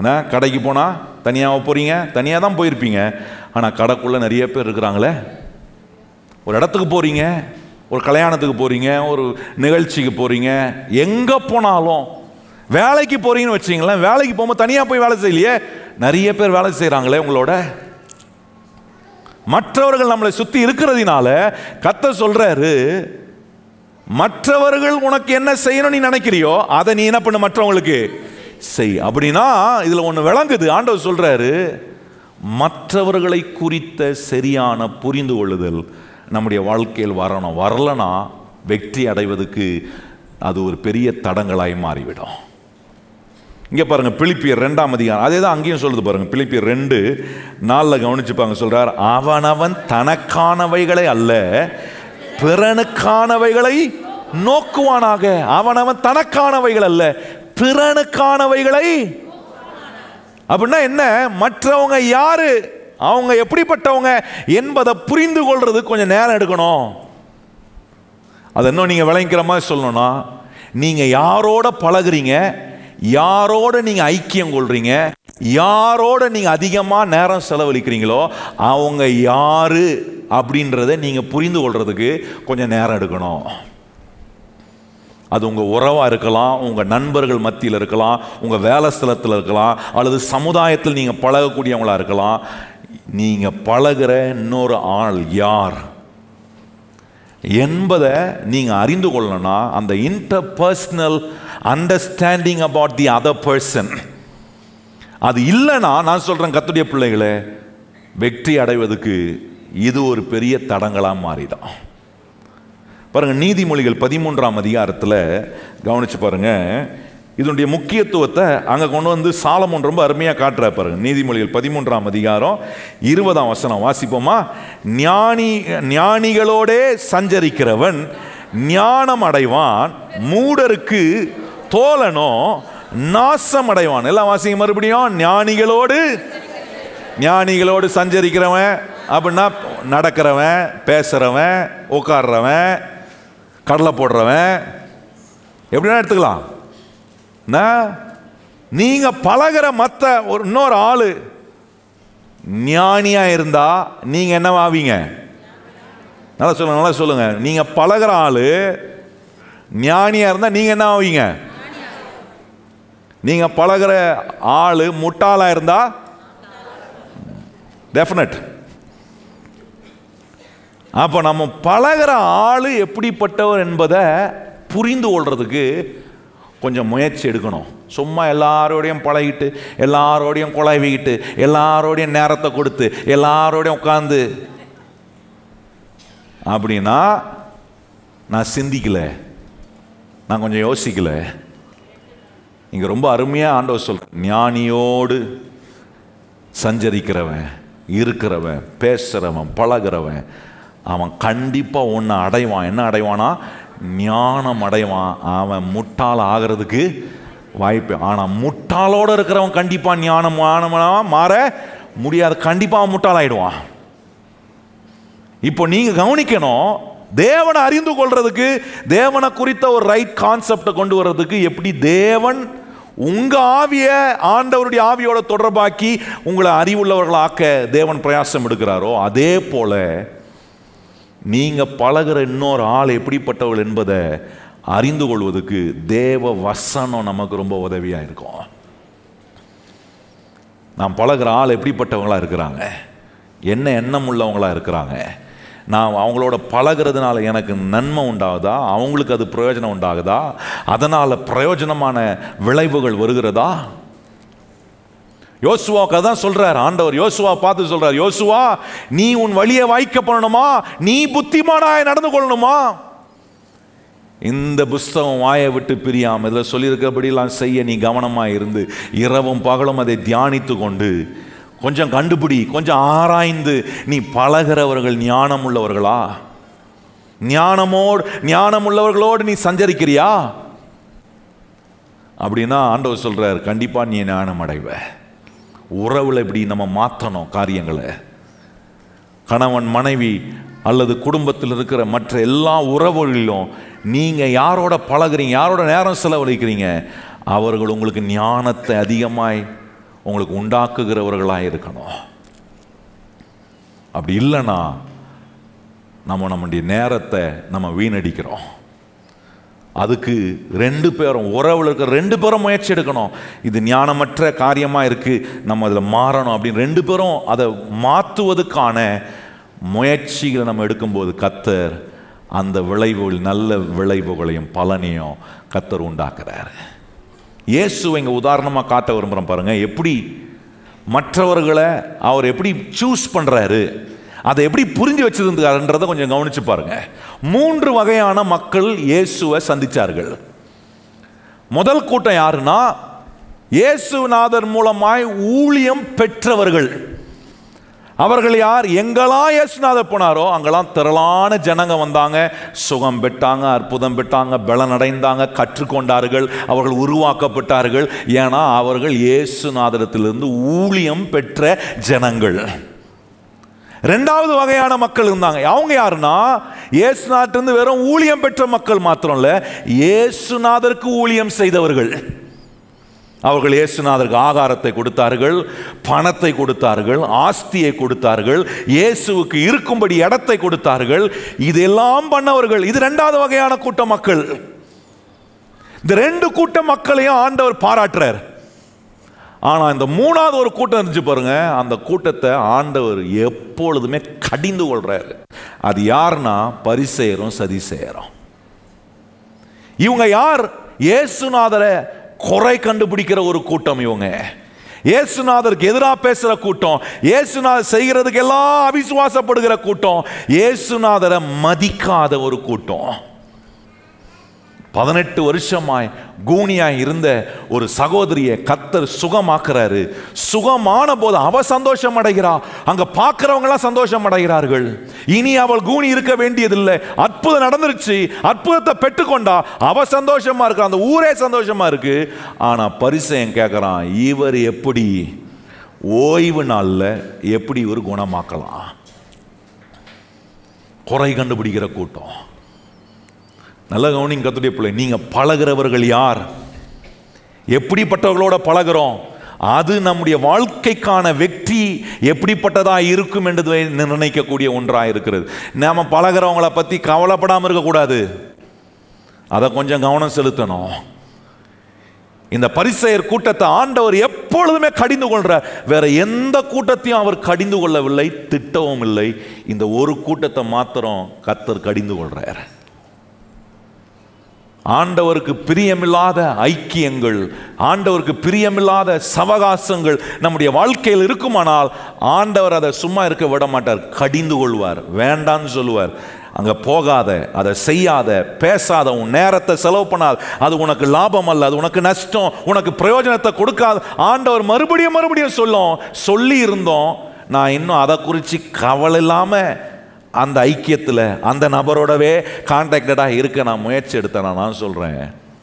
ஆனால் கடைக்கு போனால் தனியாக போகிறீங்க தனியாக தான் போயிருப்பீங்க ஆனால் கடைக்குள்ளே நிறைய பேர் இருக்கிறாங்களே ஒரு இடத்துக்கு போகிறீங்க ஒரு கல்யாணத்துக்கு போகிறீங்க ஒரு நிகழ்ச்சிக்கு போகிறீங்க எங்கே போனாலும் வேலைக்கு போகிறீங்கன்னு வச்சிங்களேன் வேலைக்கு போகும்போது தனியாக போய் வேலை செய்யலையே நிறைய பேர் வேலை செய்கிறாங்களே உங்களோட மற்றவர்கள் நம்மளை சுற்றி இருக்கிறதுனால கத்த சொல்றாரு மற்றவர்கள் உனக்கு என்ன செய்யணும் நீ நினைக்கிறியோ அதை நீ என்ன பண்ணு மற்றவங்களுக்கு செய் அப்படின்னா இதில் ஒன்று விளங்குது ஆண்டவர் சொல்றாரு மற்றவர்களை குறித்த சரியான புரிந்து கொள்ளுதல் நம்முடைய வாழ்க்கையில் வரணும் வரலனா வெற்றி அடைவதற்கு அது ஒரு பெரிய தடங்களாய் மாறிவிடும் இங்கே பாருங்க பிலிப்பியர் ரெண்டாம் அதிகாரம் அதே தான் அங்கேயும் சொல்லுது பாருங்க பிலிப்பியர் ரெண்டு நாளில் கவனிச்சுப்பாங்க சொல்றார் அவனவன் தனக்கானவைகளை அல்ல பிறனுக்கானவைகளை நோக்குவானாக அவனவன் தனக்கானவைகள் அல்ல பிறனுக்கானவைகளை அப்படின்னா என்ன மற்றவங்க யாரு அவங்க எப்படிப்பட்டவங்க என்பதை புரிந்து கொள்றது கொஞ்சம் நேரம் எடுக்கணும் அது இன்னும் நீங்கள் விளங்கிக்கிற மாதிரி சொல்லணும்னா நீங்கள் யாரோட பழகுறீங்க யாரோட நீங்கள் ஐக்கியம் கொள்றீங்க யாரோட நீங்கள் அதிகமாக நேரம் செலவழிக்கிறீங்களோ அவங்க யாரு அப்படின்றத நீங்கள் புரிந்து கொள்றதுக்கு கொஞ்சம் நேரம் எடுக்கணும் அது உங்கள் உறவாக இருக்கலாம் உங்கள் நண்பர்கள் மத்தியில் இருக்கலாம் உங்கள் வேலை ஸ்தலத்தில் இருக்கலாம் அல்லது சமுதாயத்தில் நீங்கள் பழகக்கூடியவங்களா இருக்கலாம் நீங்கள் பழகுற இன்னொரு ஆள் யார் என்பதை நீங்கள் அறிந்து கொள்ளணும்னா அந்த interpersonal understanding about the other person அது இல்லைன்னா நான் சொல்கிறேன் கத்துடைய பிள்ளைகளே வெற்றி அடைவதற்கு இது ஒரு பெரிய தடங்களாக மாறிதான் பாருங்க நீதிமொழிகள் பதிமூன்றாம் அதிகாரத்தில் கவனிச்சு பாருங்க இதனுடைய முக்கியத்துவத்தை அங்கே கொண்டு வந்து சாலமோன் ரொம்ப அருமையாக காட்டுற பாருங்க நீதிமொழிகள் பதிமூன்றாம் அதிகாரம் இருபதாம் வசனம் வாசிப்போமா ஞானி ஞானிகளோடே சஞ்சரிக்கிறவன் ஞானம் அடைவான் மூடருக்கு தோழனோ நாசம் அடைவான் எல்லாம் வாசிங்க மறுபடியும் ஞானிகளோடு ஞானிகளோடு சஞ்சரிக்கிறவன் அப்படின்னா நடக்கிறவன் பேசுகிறவன் உட்காடுறவன் கடலை போடுறவன் எப்படின்னா எடுத்துக்கலாம் நீங்கள் பழகிற மற்ற ஒரு இன்னொரு ஆள் ஞானியாக இருந்தால் நீங்கள் என்னவாவீங்க நல்லா சொல்லுங்க நல்லா சொல்லுங்க நீங்கள் பழகிற ஆள் ஞானியாக இருந்தால் நீங்கள் என்ன ஆவீங்க நீங்கள் பழகிற ஆள் முட்டாளாக இருந்தால் டெஃபினட் அப்போ நம்ம பழகிற ஆள் எப்படிப்பட்டவர் என்பதை புரிந்து கொள்றதுக்கு கொஞ்சம் முயற்சி எடுக்கணும் சும்மா எல்லாரோடையும் பழகிட்டு எல்லாரோடையும் குழாவிக்கிட்டு எல்லாரோடையும் நேரத்தை கொடுத்து எல்லாரோடையும் உட்காந்து அப்படின்னா நான் சிந்திக்கல நான் கொஞ்சம் யோசிக்கல இங்கே ரொம்ப அருமையாக ஆண்டவர் சொல் ஞானியோடு சஞ்சரிக்கிறவன் இருக்கிறவன் பேசுகிறவன் பழகிறவன் அவன் கண்டிப்பாக ஒன்று அடைவான் என்ன அடைவானா ஞானம் அடைவான் அவன் முட்டாள் ஆகிறதுக்கு வாய்ப்பு ஆனால் முட்டாளோடு இருக்கிறவன் கண்டிப்பாக ஞானம் ஞானமாக மாற முடியாது கண்டிப்பாக அவன் முட்டாள் ஆயிடுவான் இப்போ நீங்கள் கவனிக்கணும் தேவனை அறிந்து கொள்றதுக்கு தேவனை குறித்த ஒரு ரைட் கான்செப்டை கொண்டு வர்றதுக்கு எப்படி தேவன் உங்க ஆவிய ஆண்டவருடைய ஆவியோட தொடர்பாக்கி உங்களை அறிவுள்ளவர்களாக்க தேவன் பிரயாசம் எடுக்கிறாரோ அதே போல நீங்க பழகிற இன்னொரு ஆள் எப்படிப்பட்டவள் என்பதை அறிந்து கொள்வதற்கு தேவ வசனம் நமக்கு ரொம்ப உதவியா இருக்கும் நாம் பழகிற ஆள் எப்படிப்பட்டவங்களா இருக்கிறாங்க என்ன எண்ணம் உள்ளவங்களா இருக்கிறாங்க நான் அவங்களோட பழகிறதுனால எனக்கு நன்மை உண்டாகுதா அவங்களுக்கு அது பிரயோஜனம் உண்டாகுதா அதனால் பிரயோஜனமான விளைவுகள் வருகிறதா யோசுவாவுக்கு அதான் சொல்றார் ஆண்டவர் யோசுவா பார்த்து சொல்றார் யோசுவா நீ உன் வழியை வாய்க்க பண்ணணுமா நீ புத்திமானாய் நடந்து கொள்ளணுமா இந்த புஸ்தகம் வாயை விட்டு பிரியாம இதில் சொல்லியிருக்கிறபடியெல்லாம் செய்ய நீ கவனமாக இருந்து இரவும் பகலும் அதை தியானித்து கொண்டு கொஞ்சம் கண்டுபிடி கொஞ்சம் ஆராய்ந்து நீ பழகிறவர்கள் ஞானம் உள்ளவர்களா ஞானமோடு ஞானம் உள்ளவர்களோடு நீ சஞ்சரிக்கிறியா அப்படின்னா ஆண்டவர் சொல்றார் கண்டிப்பா நீ ஞானம் அடைவ உறவுல இப்படி நம்ம மாற்றணும் காரியங்களை கணவன் மனைவி அல்லது குடும்பத்தில் இருக்கிற மற்ற எல்லா உறவுகளிலும் நீங்க யாரோட பழகுறீங்க யாரோட நேரம் செலவழிக்கிறீங்க அவர்கள் உங்களுக்கு ஞானத்தை அதிகமாய் உங்களுக்கு உண்டாக்குகிறவர்களாக இருக்கணும் அப்படி இல்லைன்னா நம்ம நம்முடைய நேரத்தை நம்ம வீணடிக்கிறோம் அதுக்கு ரெண்டு பேரும் உறவில் இருக்கிற ரெண்டு பேரும் முயற்சி எடுக்கணும் இது ஞானமற்ற காரியமாக இருக்குது நம்ம அதில் மாறணும் அப்படின்னு ரெண்டு பேரும் அதை மாற்றுவதற்கான முயற்சிகளை நம்ம எடுக்கும்போது கத்தர் அந்த விளைவுகள் நல்ல விளைவுகளையும் பலனையும் கத்தர் உண்டாக்குறாரு இயேசு இங்கே உதாரணமாக காட்ட விரும்புகிறோம் பாருங்கள் எப்படி மற்றவர்களை அவர் எப்படி சூஸ் பண்ணுறாரு அதை எப்படி புரிஞ்சு வச்சிருந்தாருன்றதை கொஞ்சம் கவனிச்சு பாருங்க மூன்று வகையான மக்கள் இயேசுவை சந்திச்சார்கள் முதல் கூட்டம் யாருன்னா இயேசுநாதர் மூலமாய் ஊழியம் பெற்றவர்கள் அவர்கள் யார் எங்கெல்லாம் இயேசுநாதர் போனாரோ அங்கெல்லாம் திரளான ஜனங்க வந்தாங்க சுகம் பெற்றாங்க அற்புதம் பெற்றாங்க பலனடைந்தாங்க கற்றுக்கொண்டார்கள் அவர்கள் உருவாக்கப்பட்டார்கள் ஏன்னா அவர்கள் இயேசுநாதரத்திலிருந்து ஊழியம் பெற்ற ஜனங்கள் ரெண்டாவது வகையான மக்கள் இருந்தாங்க அவங்க யாருன்னா இயேசுநாட்டிலிருந்து வெறும் ஊழியம் பெற்ற மக்கள் மாத்திரம் இல்ல இயேசுநாதருக்கு ஊழியம் செய்தவர்கள் அவர்கள் இயேசுநாதருக்கு ஆகாரத்தை கொடுத்தார்கள் பணத்தை கொடுத்தார்கள் ஆஸ்தியை கொடுத்தார்கள் இயேசுவுக்கு இருக்கும்படி இடத்தை கொடுத்தார்கள் இதெல்லாம் பண்ணவர்கள் இது ரெண்டாவது வகையான கூட்ட மக்கள் இந்த ரெண்டு கூட்ட மக்களையும் ஆண்டவர் பாராட்டுறார் ஆனா இந்த மூணாவது ஒரு கூட்டம் இருந்துச்சு பாருங்க அந்த கூட்டத்தை ஆண்டவர் எப்பொழுதுமே கடிந்து கொள்றாரு அது யாருன்னா பரிசெயரும் சதிசெயரும் இவங்க யார் இயேசுநாதரை குறை கண்டுபிடிக்கிற ஒரு கூட்டம் இவங்க இயேசுநாதருக்கு எதிராக பேசுற கூட்டம் இயேசுநாதர் செய்கிறதுக்கு எல்லாம் அவிசுவாசப்படுகிற கூட்டம் இயேசுநாதரை மதிக்காத ஒரு கூட்டம் பதினெட்டு வருஷமாய் கூனியாய் இருந்த ஒரு சகோதரியை கத்தர் சுகமாக்குறாரு சுகமான போது அவ சந்தோஷம் அடைகிறா அங்க பார்க்கிறவங்களாம் சந்தோஷம் அடைகிறார்கள் இனி அவள் கூனி இருக்க வேண்டியதில்லை அற்புதம் நடந்துருச்சு அற்புதத்தை பெற்றுக்கொண்டா அவ சந்தோஷமா இருக்கா அந்த ஊரே சந்தோஷமா இருக்கு ஆனா பரிசையன் கேட்கிறான் இவர் எப்படி ஓய்வு நாள்ல எப்படி இவர் குணமாக்கலாம் குறை கண்டுபிடிக்கிற கூட்டம் நல்ல கவனிங்க கத்துடைய பிள்ளை நீங்க பழகிறவர்கள் யார் எப்படிப்பட்டவர்களோட பழகிறோம் அது நம்முடைய வாழ்க்கைக்கான வெற்றி எப்படிப்பட்டதா இருக்கும் என்று நிர்ணயிக்கக்கூடிய ஒன்றாக இருக்கிறது நாம பழகிறவங்கள பத்தி கவலைப்படாமல் இருக்கக்கூடாது அதை கொஞ்சம் கவனம் செலுத்தணும் இந்த பரிசெயர் கூட்டத்தை ஆண்டவர் எப்பொழுதுமே கடிந்து கொள்றார் வேற எந்த கூட்டத்தையும் அவர் கடிந்து கொள்ளவில்லை திட்டவும் இல்லை இந்த ஒரு கூட்டத்தை மாத்திரம் கத்தர் கடிந்து கொள்றார் ஆண்டவருக்கு பிரியமில்லாத ஐக்கியங்கள் ஆண்டவருக்கு பிரியமில்லாத சவகாசங்கள் நம்முடைய வாழ்க்கையில் இருக்குமானால் ஆண்டவர் அதை சும்மா இருக்க விட மாட்டார் கடிந்து கொள்வார் வேண்டான்னு சொல்லுவார் அங்கே போகாத அதை செய்யாத பேசாத உன் நேரத்தை செலவு பண்ணாத அது உனக்கு லாபம் அல்ல அது உனக்கு நஷ்டம் உனக்கு பிரயோஜனத்தை கொடுக்காது ஆண்டவர் மறுபடியும் மறுபடியும் சொல்லும் சொல்லி இருந்தோம் நான் இன்னும் அதை குறித்து கவலை இல்லாமல் அந்த ஐக்கியத்தில் அந்த நபரோடவே கான்டாக்டடாக இருக்க நான் முயற்சி எடுத்தேன் நான் சொல்கிறேன்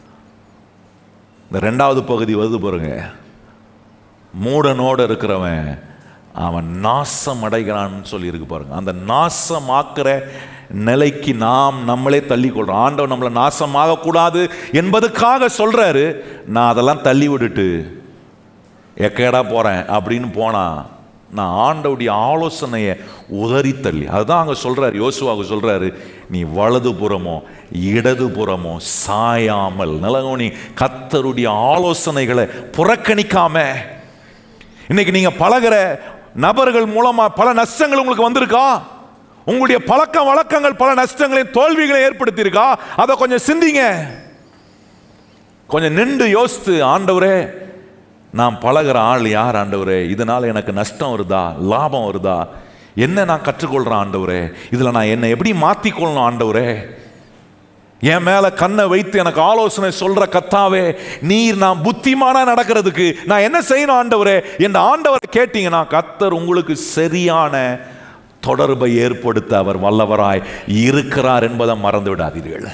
இந்த ரெண்டாவது பகுதி வருது பாருங்க மூடனோடு இருக்கிறவன் அவன் நாசம் அடைகிறான்னு சொல்லி இருக்கு பாருங்க அந்த நாசமாக்குற நிலைக்கு நாம் நம்மளே தள்ளி கொள்றோம் ஆண்டவர் நம்மளை நாசமாக கூடாது என்பதுக்காக சொல்றாரு நான் அதெல்லாம் தள்ளி விட்டுட்டு எக்கேடா போறேன் அப்படின்னு போனா நான் ஆண்டவுடைய ஆலோசனையை உதறி தள்ளி அதுதான் அங்கே சொல்றாரு யோசுவாவுக்கு சொல்றாரு நீ வலது புறமோ இடது புறமோ சாயாமல் நிலகோனி கத்தருடைய ஆலோசனைகளை புறக்கணிக்காம இன்னைக்கு நீங்க பழகிற நபர்கள் மூலமா பல நஷ்டங்கள் உங்களுக்கு வந்திருக்கா உங்களுடைய பழக்க வழக்கங்கள் பல நஷ்டங்களையும் தோல்விகளை ஏற்படுத்தியிருக்கா அதை கொஞ்சம் சிந்திங்க கொஞ்சம் நின்று யோசித்து ஆண்டவரே நான் பழகிற ஆள் யார் ஆண்டவரே இதனால் எனக்கு நஷ்டம் வருதா லாபம் வருதா என்ன நான் கற்றுக்கொள்கிறேன் ஆண்டவரே இதில் நான் என்னை எப்படி மாற்றிக்கொள்ளணும் ஆண்டவரே என் மேலே கண்ணை வைத்து எனக்கு ஆலோசனை சொல்ற கத்தாவே நீர் நான் புத்திமானா நடக்கிறதுக்கு நான் என்ன செய்யணும் ஆண்டவரே என் ஆண்டவரை கேட்டீங்கன்னா கத்தர் உங்களுக்கு சரியான தொடர்பை ஏற்படுத்த அவர் வல்லவராய் இருக்கிறார் என்பதை மறந்து விடாதீர்கள்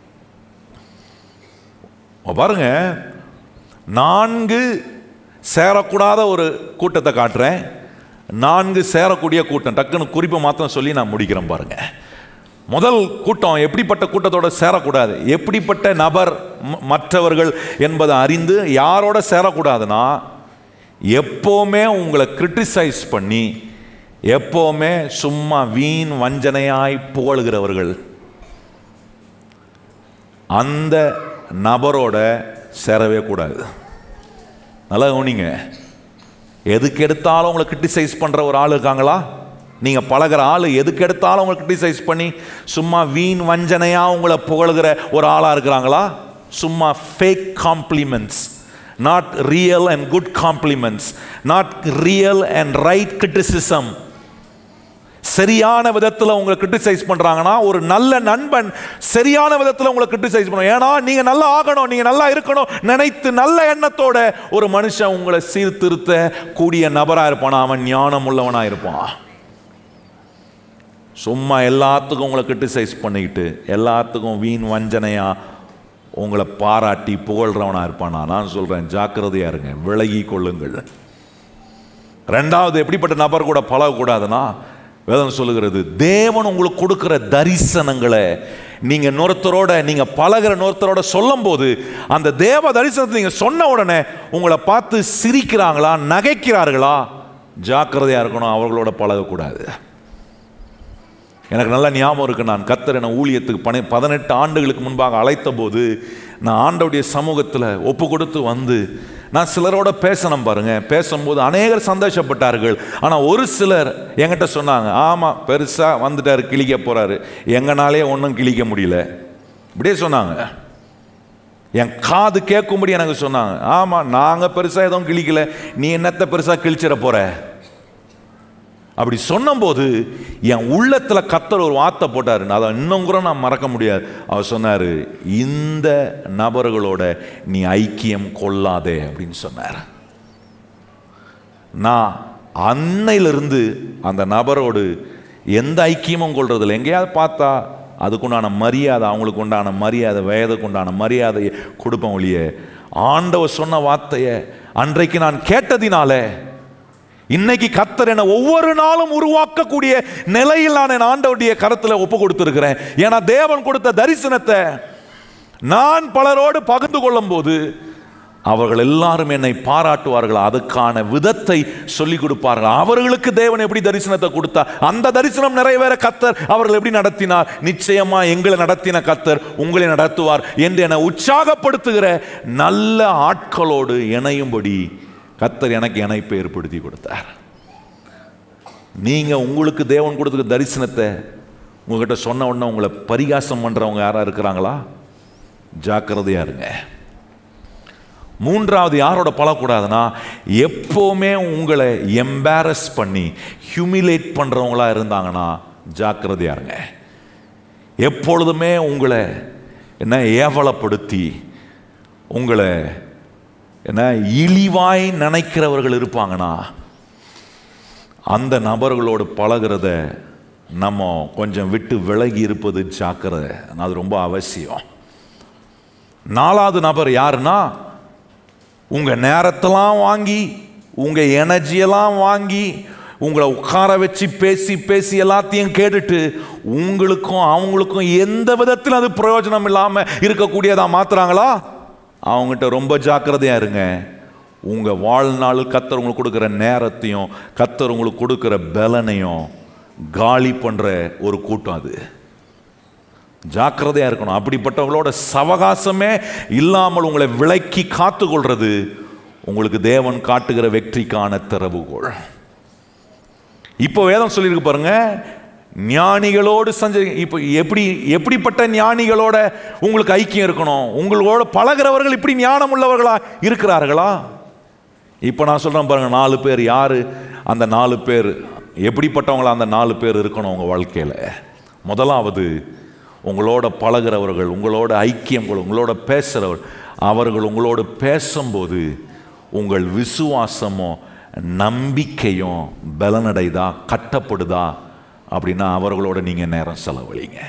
பாருங்க நான்கு சேரக்கூடாத ஒரு கூட்டத்தை காட்டுறேன் நான்கு சேரக்கூடிய கூட்டம் டக்குன்னு குறிப்பை மாத்திரம் சொல்லி நான் முடிக்கிறேன் பாருங்க முதல் கூட்டம் எப்படிப்பட்ட கூட்டத்தோட சேரக்கூடாது எப்படிப்பட்ட நபர் மற்றவர்கள் என்பதை அறிந்து யாரோட சேரக்கூடாதுன்னா எப்போவுமே உங்களை கிரிட்டிசைஸ் பண்ணி எப்போவுமே சும்மா வீண் வஞ்சனையாய் புகழுகிறவர்கள் அந்த நபரோட சேரவே கூடாது நல்லா கவனிங்க எதுக்கு எடுத்தாலும் உங்களை கிரிட்டிசைஸ் பண்ணுற ஒரு ஆள் இருக்காங்களா நீங்கள் பழகுற ஆள் எதுக்கு எடுத்தாலும் உங்களை கிரிட்டிசைஸ் பண்ணி சும்மா வீண் வஞ்சனையாக உங்களை புகழுகிற ஒரு ஆளாக இருக்கிறாங்களா சும்மா fake compliments not real and good compliments not real and right criticism சரியான விதத்தில் உங்களை கிரிட்டிசைஸ் பண்ணுறாங்கன்னா ஒரு நல்ல நண்பன் சரியான விதத்தில் உங்களை கிரிட்டிசைஸ் பண்ணுவோம் ஏன்னா நீங்கள் நல்லா ஆகணும் நீங்கள் நல்லா இருக்கணும் நினைத்து நல்ல எண்ணத்தோட ஒரு மனுஷன் உங்களை சீர்திருத்த கூடிய நபராக இருப்பான் அவன் ஞானம் உள்ளவனாக இருப்பான் சும்மா எல்லாத்துக்கும் உங்களை கிரிட்டிசைஸ் பண்ணிக்கிட்டு எல்லாத்துக்கும் வீண் வஞ்சனையாக உங்களை பாராட்டி புகழ்றவனாக இருப்பானா நான் சொல்கிறேன் ஜாக்கிரதையாக இருங்க விலகி கொள்ளுங்கள் ரெண்டாவது எப்படிப்பட்ட நபர் கூட பழகக்கூடாதுன்னா வேதம் சொல்லுகிறது தேவன் உங்களுக்கு கொடுக்குற தரிசனங்களை நீங்கள் நொருத்தரோட நீங்கள் பழகிற நொருத்தரோட சொல்லும்போது அந்த தேவ தரிசனத்தை நீங்கள் சொன்ன உடனே உங்களை பார்த்து சிரிக்கிறாங்களா நகைக்கிறார்களா ஜாக்கிரதையாக இருக்கணும் அவர்களோட பழகக்கூடாது எனக்கு நல்லா ஞாபகம் இருக்கு நான் கத்தர் என ஊழியத்துக்கு பணி பதினெட்டு ஆண்டுகளுக்கு முன்பாக அழைத்த போது நான் ஆண்டவுடைய சமூகத்தில் ஒப்பு கொடுத்து வந்து நான் சிலரோட பேசணும் பாருங்க பேசும்போது அநேகர் சந்தோஷப்பட்டார்கள் ஆனால் ஒரு சிலர் என்கிட்ட சொன்னாங்க ஆமாம் பெருசாக வந்துட்டார் கிழிக்க போகிறாரு எங்கனாலே ஒன்றும் கிழிக்க முடியல இப்படியே சொன்னாங்க என் காது கேட்கும்படி எனக்கு சொன்னாங்க ஆமாம் நாங்கள் பெருசாக எதுவும் கிழிக்கல நீ என்னத்தை பெருசாக கிழிச்சிட போகிற அப்படி சொன்னபோது என் உள்ளத்தில் கத்தர் ஒரு வார்த்தை போட்டார் அதை இன்னும் கூட நான் மறக்க முடியாது அவர் சொன்னார் இந்த நபர்களோட நீ ஐக்கியம் கொள்ளாதே அப்படின்னு சொன்னார் நான் அன்னையிலிருந்து அந்த நபரோடு எந்த ஐக்கியமும் கொள்றதில்லை எங்கேயாவது பார்த்தா அதுக்குண்டான மரியாதை அவங்களுக்கு உண்டான மரியாதை வயதுக்கு உண்டான மரியாதையை கொடுப்பேன் ஒழிய ஆண்டவர் சொன்ன வார்த்தையை அன்றைக்கு நான் கேட்டதினாலே இன்னைக்கு கத்தர் என ஒவ்வொரு நாளும் உருவாக்கக்கூடிய நிலையில் நான் என் ஆண்டவருடைய கரத்தில் ஒப்பு கொடுத்திருக்கிறேன் ஏன்னா தேவன் கொடுத்த தரிசனத்தை நான் பலரோடு பகிர்ந்து கொள்ளும் போது அவர்கள் எல்லாரும் என்னை பாராட்டுவார்கள் அதுக்கான விதத்தை சொல்லிக் கொடுப்பார்கள் அவர்களுக்கு தேவன் எப்படி தரிசனத்தை கொடுத்தா அந்த தரிசனம் நிறைவேற கத்தர் அவர்கள் எப்படி நடத்தினார் நிச்சயமா எங்களை நடத்தின கத்தர் உங்களை நடத்துவார் என்று என்னை உற்சாகப்படுத்துகிற நல்ல ஆட்களோடு இணையும்படி கத்தர் எனக்கு இணைப்பை ஏற்படுத்தி கொடுத்தார் நீங்க உங்களுக்கு தேவன் கொடுத்துக்க தரிசனத்தை உங்ககிட்ட சொன்ன உடனே உங்களை பரிகாசம் பண்றவங்க யாரா இருக்கிறாங்களா ஜாக்கிரதையா இருங்க மூன்றாவது யாரோட பழக்கூடாதுன்னா எப்போவுமே உங்களை எம்பாரஸ் பண்ணி ஹியூமிலேட் பண்ணுறவங்களா இருந்தாங்கன்னா ஜாக்கிரதையா இருங்க எப்பொழுதுமே உங்களை என்ன ஏவலப்படுத்தி உங்களை என்ன இழிவாய் நினைக்கிறவர்கள் இருப்பாங்கன்னா அந்த நபர்களோடு பழகிறத நம்ம கொஞ்சம் விட்டு விலகி இருப்பது ஜாக்கிரதை அது ரொம்ப அவசியம் நாலாவது நபர் யாருன்னா உங்க நேரத்தெல்லாம் வாங்கி உங்க எனர்ஜியெல்லாம் வாங்கி உங்களை உட்கார வச்சு பேசி பேசி எல்லாத்தையும் கேட்டுட்டு உங்களுக்கும் அவங்களுக்கும் எந்த விதத்தில் அது பிரயோஜனம் இல்லாம இருக்கக்கூடியதா மாத்துறாங்களா அவங்ககிட்ட ரொம்ப ஜாக்கிரதையா இருங்க உங்க வாழ்நாள் கத்தர் உங்களுக்கு கொடுக்குற நேரத்தையும் கத்தர் உங்களுக்கு கொடுக்குற பலனையும் காலி பண்ற ஒரு கூட்டம் அது ஜாக்கிரதையா இருக்கணும் அப்படிப்பட்டவங்களோட சவகாசமே இல்லாமல் உங்களை விலக்கி காத்துக்கொள்றது உங்களுக்கு தேவன் காட்டுகிற வெற்றிக்கான திறவுகோள் இப்போ வேதம் சொல்லியிருக்கு பாருங்க ஞானிகளோடு சஞ்சரி இப்போ எப்படி எப்படிப்பட்ட ஞானிகளோட உங்களுக்கு ஐக்கியம் இருக்கணும் உங்களோட பழகிறவர்கள் இப்படி ஞானம் உள்ளவர்களா இருக்கிறார்களா இப்போ நான் சொல்றேன் பாருங்க நாலு பேர் யாரு அந்த நாலு பேர் எப்படிப்பட்டவங்களா அந்த நாலு பேர் இருக்கணும் உங்க வாழ்க்கையில முதலாவது உங்களோட பழகிறவர்கள் உங்களோட ஐக்கியம் கொள்ள- உங்களோட பேசுகிறவர் அவர்கள் உங்களோடு பேசும்போது உங்கள் விசுவாசமும் நம்பிக்கையும் பலனடைதா கட்டப்படுதா அப்படின்னா அவர்களோட நீங்கள் நேரம் செலவழிங்க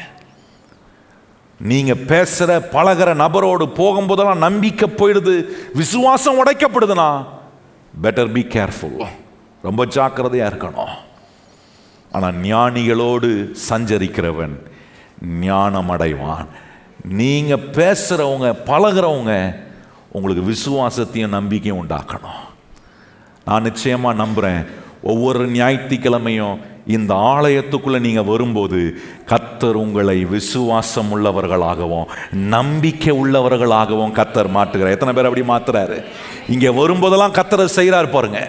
நீங்க பேசுற பழகுற நபரோடு போகும்போதெல்லாம் நம்பிக்கை போயிடுது விசுவாசம் உடைக்கப்படுதுன்னா பெட்டர் பி கேர்ஃபுல் ரொம்ப ஜாக்கிரதையா இருக்கணும் ஆனால் ஞானிகளோடு சஞ்சரிக்கிறவன் ஞானம் அடைவான் நீங்க பேசுறவங்க பழகுறவங்க உங்களுக்கு விசுவாசத்தையும் நம்பிக்கையும் உண்டாக்கணும் நான் நிச்சயமா நம்புறேன் ஒவ்வொரு ஞாயிற்றுக்கிழமையும் இந்த ஆலயத்துக்குள்ள நீங்க வரும்போது கத்தர் உங்களை விசுவாசம் உள்ளவர்களாகவும் நம்பிக்கை உள்ளவர்களாகவும் கத்தர் மாற்றுகிறார் எத்தனை பேர் அப்படி மாத்துறாரு இங்க வரும்போதெல்லாம் கத்தரை செய்கிறார் பாருங்க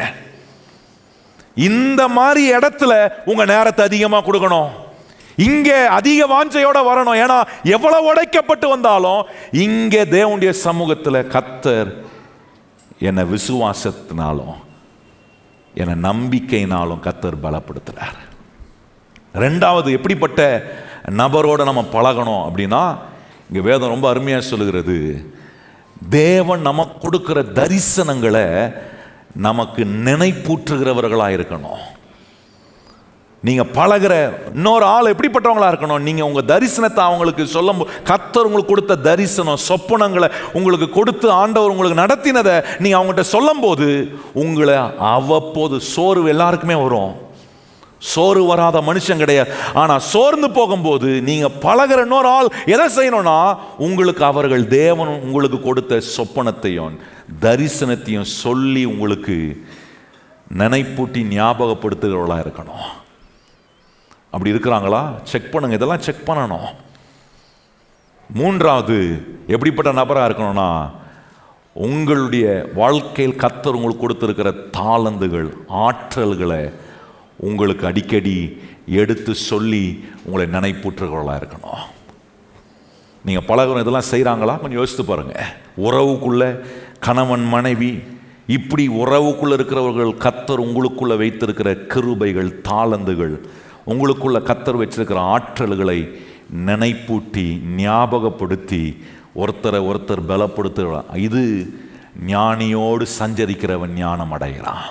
இந்த மாதிரி இடத்துல உங்க நேரத்தை அதிகமா கொடுக்கணும் இங்க அதிக வாஞ்சையோட வரணும் ஏன்னா எவ்வளவு உடைக்கப்பட்டு வந்தாலும் இங்க தேவனுடைய சமூகத்துல கத்தர் என்னை விசுவாசத்தினாலும் என்னை நம்பிக்கையினாலும் கத்தர் பலப்படுத்துறார் ரெண்டாவது எப்படிப்பட்ட நபரோட நம்ம பழகணும் அப்படின்னா இங்க வேதம் ரொம்ப அருமையாக சொல்லுகிறது தேவன் நமக்கு கொடுக்கிற தரிசனங்களை நமக்கு நினைப்பூற்றுகிறவர்களாக இருக்கணும் நீங்க பழகுற இன்னொரு ஆள் எப்படிப்பட்டவங்களா இருக்கணும் நீங்க உங்க தரிசனத்தை அவங்களுக்கு சொல்லும் போ- கர்த்தர் உங்களுக்கு கொடுத்த தரிசனம் சொப்பனங்களை உங்களுக்கு கொடுத்து ஆண்டவர் உங்களுக்கு நடத்தினதை நீங்க அவங்ககிட்ட சொல்லும் போது உங்களை அவ்வப்போது சோர்வு எல்லாருக்குமே வரும் சோறு வராத மனுஷன் கிடையாது ஆனா சோர்ந்து போகும்போது நீங்க பழகுற இன்னொரு ஆள் எதை செய்யணும்னா உங்களுக்கு அவர்கள் தேவன் உங்களுக்கு கொடுத்த சொப்பனத்தையும் தரிசனத்தையும் சொல்லி உங்களுக்கு நினைப்பூட்டி ஞாபகப்படுத்துகிறவர்களா இருக்கணும் அப்படி இருக்கிறாங்களா செக் பண்ணுங்க இதெல்லாம் செக் பண்ணணும் மூன்றாவது எப்படிப்பட்ட நபராக இருக்கணும்னா உங்களுடைய வாழ்க்கையில் கத்தர் உங்களுக்கு கொடுத்திருக்கிற தாளந்துகள் ஆற்றல்களை உங்களுக்கு அடிக்கடி எடுத்து சொல்லி உங்களை நினைப்பூற்றுகிறவர்களாக இருக்கணும் நீங்கள் பழகுறோம் இதெல்லாம் செய்கிறாங்களா கொஞ்சம் யோசித்து பாருங்க உறவுக்குள்ள கணவன் மனைவி இப்படி உறவுக்குள்ள இருக்கிறவர்கள் கத்தர் உங்களுக்குள்ள வைத்திருக்கிற கிருபைகள் தாளந்துகள் உங்களுக்குள்ள கத்தர் வச்சிருக்கிற ஆற்றல்களை நினைப்பூட்டி ஞாபகப்படுத்தி ஒருத்தரை ஒருத்தர் பலப்படுத்துகிறார் இது ஞானியோடு சஞ்சரிக்கிறவன் ஞானம் அடைகிறான்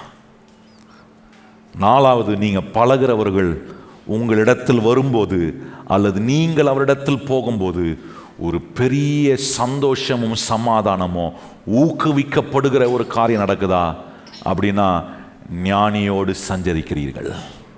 நாலாவது நீங்கள் பழகிறவர்கள் உங்களிடத்தில் வரும்போது அல்லது நீங்கள் அவரிடத்தில் போகும்போது ஒரு பெரிய சந்தோஷமும் சமாதானமும் ஊக்குவிக்கப்படுகிற ஒரு காரியம் நடக்குதா அப்படின்னா ஞானியோடு சஞ்சரிக்கிறீர்கள்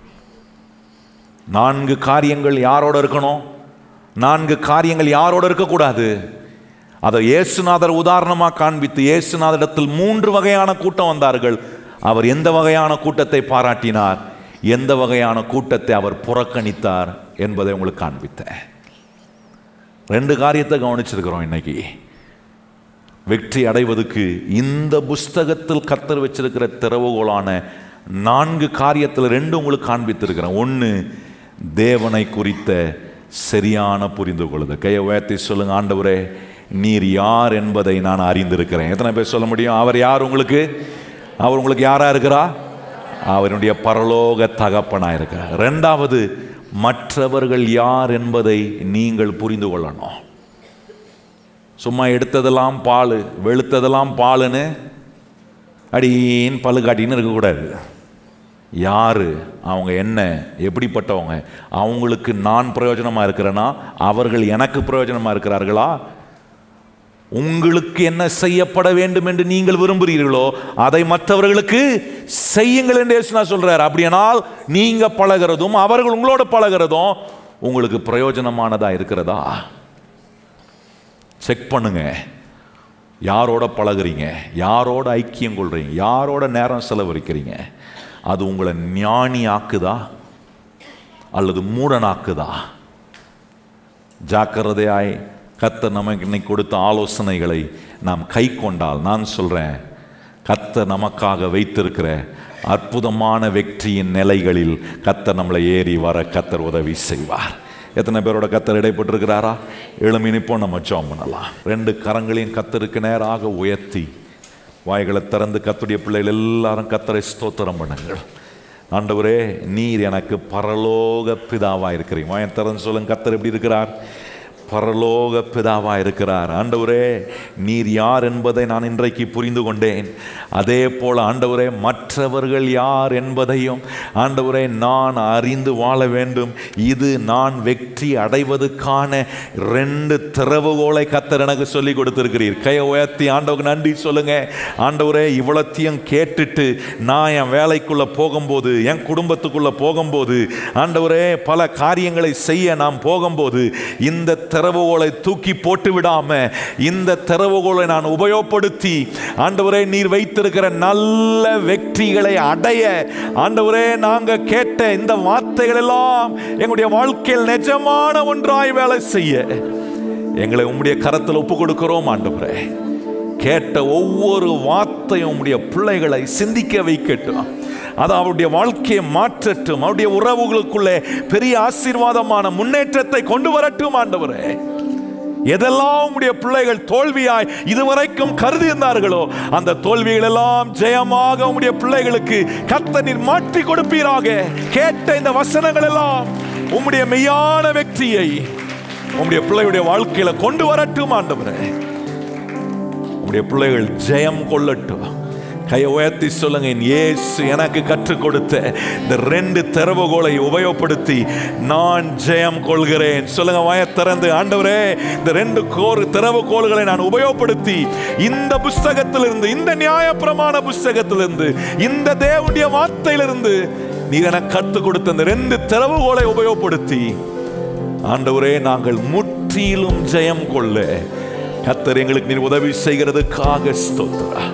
நான்கு காரியங்கள் யாரோட இருக்கணும் நான்கு காரியங்கள் யாரோட இருக்கக்கூடாது அதை இயேசுநாதர் உதாரணமாக காண்பித்து இயேசுநாதரிடத்தில் மூன்று வகையான கூட்டம் வந்தார்கள் அவர் எந்த வகையான கூட்டத்தை பாராட்டினார் எந்த வகையான கூட்டத்தை அவர் புறக்கணித்தார் என்பதை உங்களுக்கு காண்பித்தேன் ரெண்டு காரியத்தை கவனிச்சிருக்கிறோம் இன்னைக்கு வெற்றி அடைவதற்கு இந்த புஸ்தகத்தில் கத்தர் வச்சிருக்கிற திறவுகோலான நான்கு காரியத்தில் ரெண்டு உங்களுக்கு காண்பித்திருக்கிறேன் ஒன்று தேவனை குறித்த சரியான புரிந்து கொள்ளுதல் கையை உயர்த்தி சொல்லுங்க ஆண்டவரே நீர் யார் என்பதை நான் அறிந்திருக்கிறேன் எத்தனை பேர் சொல்ல முடியும் அவர் யார் உங்களுக்கு அவர் உங்களுக்கு யாரா இருக்கிறா அவருடைய பரலோக தகப்பனா இருக்கிறார் ரெண்டாவது மற்றவர்கள் யார் என்பதை நீங்கள் புரிந்து கொள்ளணும் சும்மா எடுத்ததெல்லாம் பால் வெளுத்ததெல்லாம் பாலுன்னு அடியின் பல்லு காட்டின்னு இருக்கக்கூடாது யார் அவங்க என்ன எப்படிப்பட்டவங்க அவங்களுக்கு நான் பிரயோஜனமாக இருக்கிறேன்னா அவர்கள் எனக்கு பிரயோஜனமாக இருக்கிறார்களா உங்களுக்கு என்ன செய்யப்பட வேண்டும் என்று நீங்கள் விரும்புகிறீர்களோ அதை மற்றவர்களுக்கு செய்யுங்கள் என்று இயேசுனா சொல்றார் அப்படியானால் நீங்க பழகிறதும் அவர்கள் உங்களோட பழகிறதும் உங்களுக்கு பிரயோஜனமானதா இருக்கிறதா செக் பண்ணுங்க யாரோட பழகுறீங்க யாரோட ஐக்கியம் கொள்றீங்க யாரோட நேரம் செலவழிக்கிறீங்க அது உங்களை ஞானி ஆக்குதா அல்லது மூடனாக்குதா ஜாக்கிரதையாய் கத்தர் நமக்கு இன்னைக்கு கொடுத்த ஆலோசனைகளை நாம் கை கொண்டால் நான் சொல்றேன் கத்தர் நமக்காக வைத்திருக்கிற அற்புதமான வெற்றியின் நிலைகளில் கத்தர் நம்மளை ஏறி வர கத்தர் உதவி செய்வார் எத்தனை பேரோட கத்தர் இடைப்பட்டிருக்கிறாரா எழுமி நிப்போம் நம்ம ஜெபம் பண்ணலாம் ரெண்டு கரங்களையும் கத்தருக்கு நேராக உயர்த்தி வாய்களை திறந்து கத்துடைய பிள்ளைகள் எல்லாரும் கத்தரை ஸ்தோத்திரம் பண்ணுங்கள் ஆண்டவரே நீர் எனக்கு பரலோக பிதாவா இருக்கிறீங்க வாயை திறந்து சொல்லுங்க கத்தர் எப்படி இருக்கிறார் பரலோக பிதாவா இருக்கிறார் ஆண்டவரே நீர் யார் என்பதை நான் இன்றைக்கு புரிந்து கொண்டேன் அதே போல ஆண்டவரே மற்றவர்கள் யார் என்பதையும் ஆண்டவரே நான் அறிந்து வாழ வேண்டும் இது நான் வெற்றி அடைவதற்கான ரெண்டு திறவுகோலை கத்தர் எனக்கு சொல்லி கொடுத்திருக்கிறீர் கையை உயர்த்தி ஆண்டவருக்கு நன்றி சொல்லுங்க ஆண்டவரே இவ்வளத்தையும் கேட்டுட்டு நான் என் வேலைக்குள்ள போகும்போது என் குடும்பத்துக்குள்ள போகும்போது ஆண்டவரே பல காரியங்களை செய்ய நாம் போகும்போது இந்த திறவுகோலை தூக்கி போட்டு விடாம இந்த திறவுகோலை நான் உபயோகப்படுத்தி ஆண்டவரே நீர் வைத்திருக்கிற நல்ல வெற்றிகளை அடைய ஆண்டவரே நாங்க கேட்ட இந்த வார்த்தைகள் எல்லாம் எங்களுடைய வாழ்க்கையில் நிஜமான ஒன்றாய் வேலை செய்ய எங்களை உம்முடைய கரத்தில் ஒப்பு கொடுக்கிறோம் ஆண்டவரே கேட்ட ஒவ்வொரு வார்த்தையும் உம்முடைய பிள்ளைகளை சிந்திக்க வைக்கட்டும் அது அவருடைய வாழ்க்கையை மாற்றட்டும் அவருடைய உறவுகளுக்குள்ளே பெரிய ஆசீர்வாதமான முன்னேற்றத்தை கொண்டு வரட்டும் ஆண்டவரே எதெல்லாம் உம்முடைய பிள்ளைகள் தோல்வியாய் இதுவரைக்கும் கருதி இருந்தார்களோ அந்த தோல்விகள் எல்லாம் ஜெயமாக உம்முடைய பிள்ளைகளுக்கு கர்த்தர் நீர் மாற்றி கொடுப்பீராக கேட்ட இந்த வசனங்கள் எல்லாம் உம்முடைய மெய்யான வெற்றியை உம்முடைய பிள்ளையுடைய வாழ்க்கையில கொண்டு வரட்டும் ஆண்டவரே உம்முடைய பிள்ளைகள் ஜெயம் கொள்ளட்டும் கையை உயர்த்தி சொல்லுங்க என் இயேசு எனக்கு கற்றுக் கொடுத்த இந்த ரெண்டு திறவுகோலை உபயோகப்படுத்தி நான் ஜெயம் கொள்கிறேன் சொல்லுங்க வாய திறந்து ஆண்டவரே இந்த ரெண்டு கோர் திறவுகோள்களை நான் உபயோகப்படுத்தி இந்த புஸ்தகத்திலிருந்து இந்த நியாயப்பிரமாண புஸ்தகத்திலிருந்து இந்த தேவனுடைய வார்த்தையிலிருந்து நீர் எனக்கு கற்றுக் கொடுத்த இந்த ரெண்டு திறவுகோலை உபயோகப்படுத்தி ஆண்டவரே நாங்கள் முற்றிலும் ஜெயம் கொள்ள கத்தர் எங்களுக்கு நீர் உதவி செய்கிறதுக்காக ஸ்தோத்திரா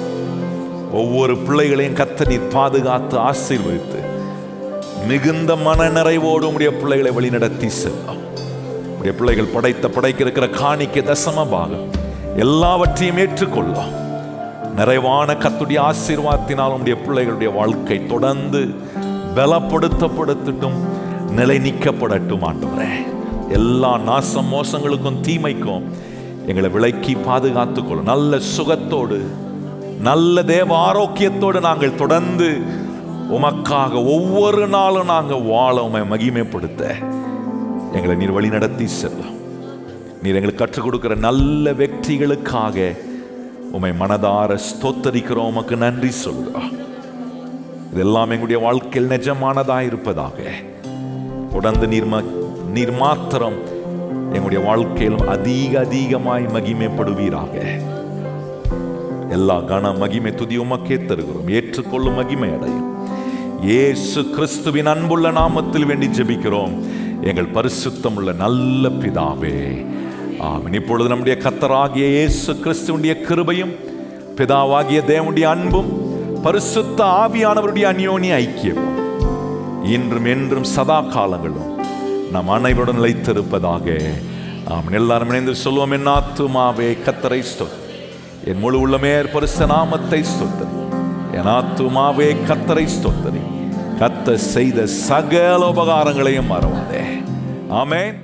ஒவ்வொரு பிள்ளைகளையும் கத்தர் நீர் பாதுகாத்து ஆசீர்வதித்து மிகுந்த மன நிறைவோடு உடைய பிள்ளைகளை வழிநடத்தி செல்லும் உடைய பிள்ளைகள் படைத்த படைக்க இருக்கிற காணிக்க தசம பாகம் எல்லாவற்றையும் ஏற்றுக்கொள்ளும் நிறைவான கத்துடைய ஆசீர்வாதத்தினால் உடைய பிள்ளைகளுடைய வாழ்க்கை தொடர்ந்து பலப்படுத்தப்படுத்தட்டும் நிலை நிற்கப்படட்டும் ஆண்டவரே எல்லா நாசம் மோசங்களுக்கும் தீமைக்கும் எங்களை விலக்கி பாதுகாத்துக் கொள்ளும் நல்ல சுகத்தோடு நல்ல தேவ ஆரோக்கியத்தோடு நாங்கள் தொடர்ந்து உமக்காக ஒவ்வொரு நாளும் நாங்கள் வாழ உமை மகிமைப்படுத்த எங்களை நீர் வழி நடத்தி செல்லும் நீர் எங்களுக்கு கற்றுக் கொடுக்கிற நல்ல வெற்றிகளுக்காக உமை மனதார ஸ்தோத்தரிக்கிறோம் உமக்கு நன்றி சொல்கிறோம் இதெல்லாம் எங்களுடைய வாழ்க்கையில் நிஜமானதாக இருப்பதாக தொடர்ந்து நீர் ம- நீர் மாத்திரம் எங்களுடைய வாழ்க்கையிலும் அதிக அதிகமாய் மகிமைப்படுவீராக எல்லா கன மகிமை துதி உமக்கே தருகிறோம் ஏற்றுக்கொள்ளும் மகிமை அடையும் இயேசு கிறிஸ்துவின் அன்புள்ள நாமத்தில் வேண்டி ஜெபிக்கிறோம் எங்கள் பரிசுத்தம் உள்ள நல்ல பிதாவே ஆமென் இப்பொழுது நம்முடைய கத்தராகிய இயேசு கிறிஸ்துவனுடைய கிருபையும் பிதாவாகிய தேவனுடைய அன்பும் பரிசுத்த ஆவியானவருடைய அந்யோன்ய ஐக்கியமும் இன்றும் என்றும் சதா காலங்களும் நம் அனைவருடன் நிலைத்திருப்பதாக ஆமென் எல்லாரும் இணைந்து சொல்லுவோம் என் ஆத்துமாவே கத்தரை ஸ்தோத்திரம் என் முழு உள்ளமே பரிசு நாமத்தை ஸ்தோத்திரம் என் ஆத்துமாவே கத்தரை ஸ்தோத்திரி கத்த செய்த சகல உபகாரங்களையும் மறவாதே ஆமென்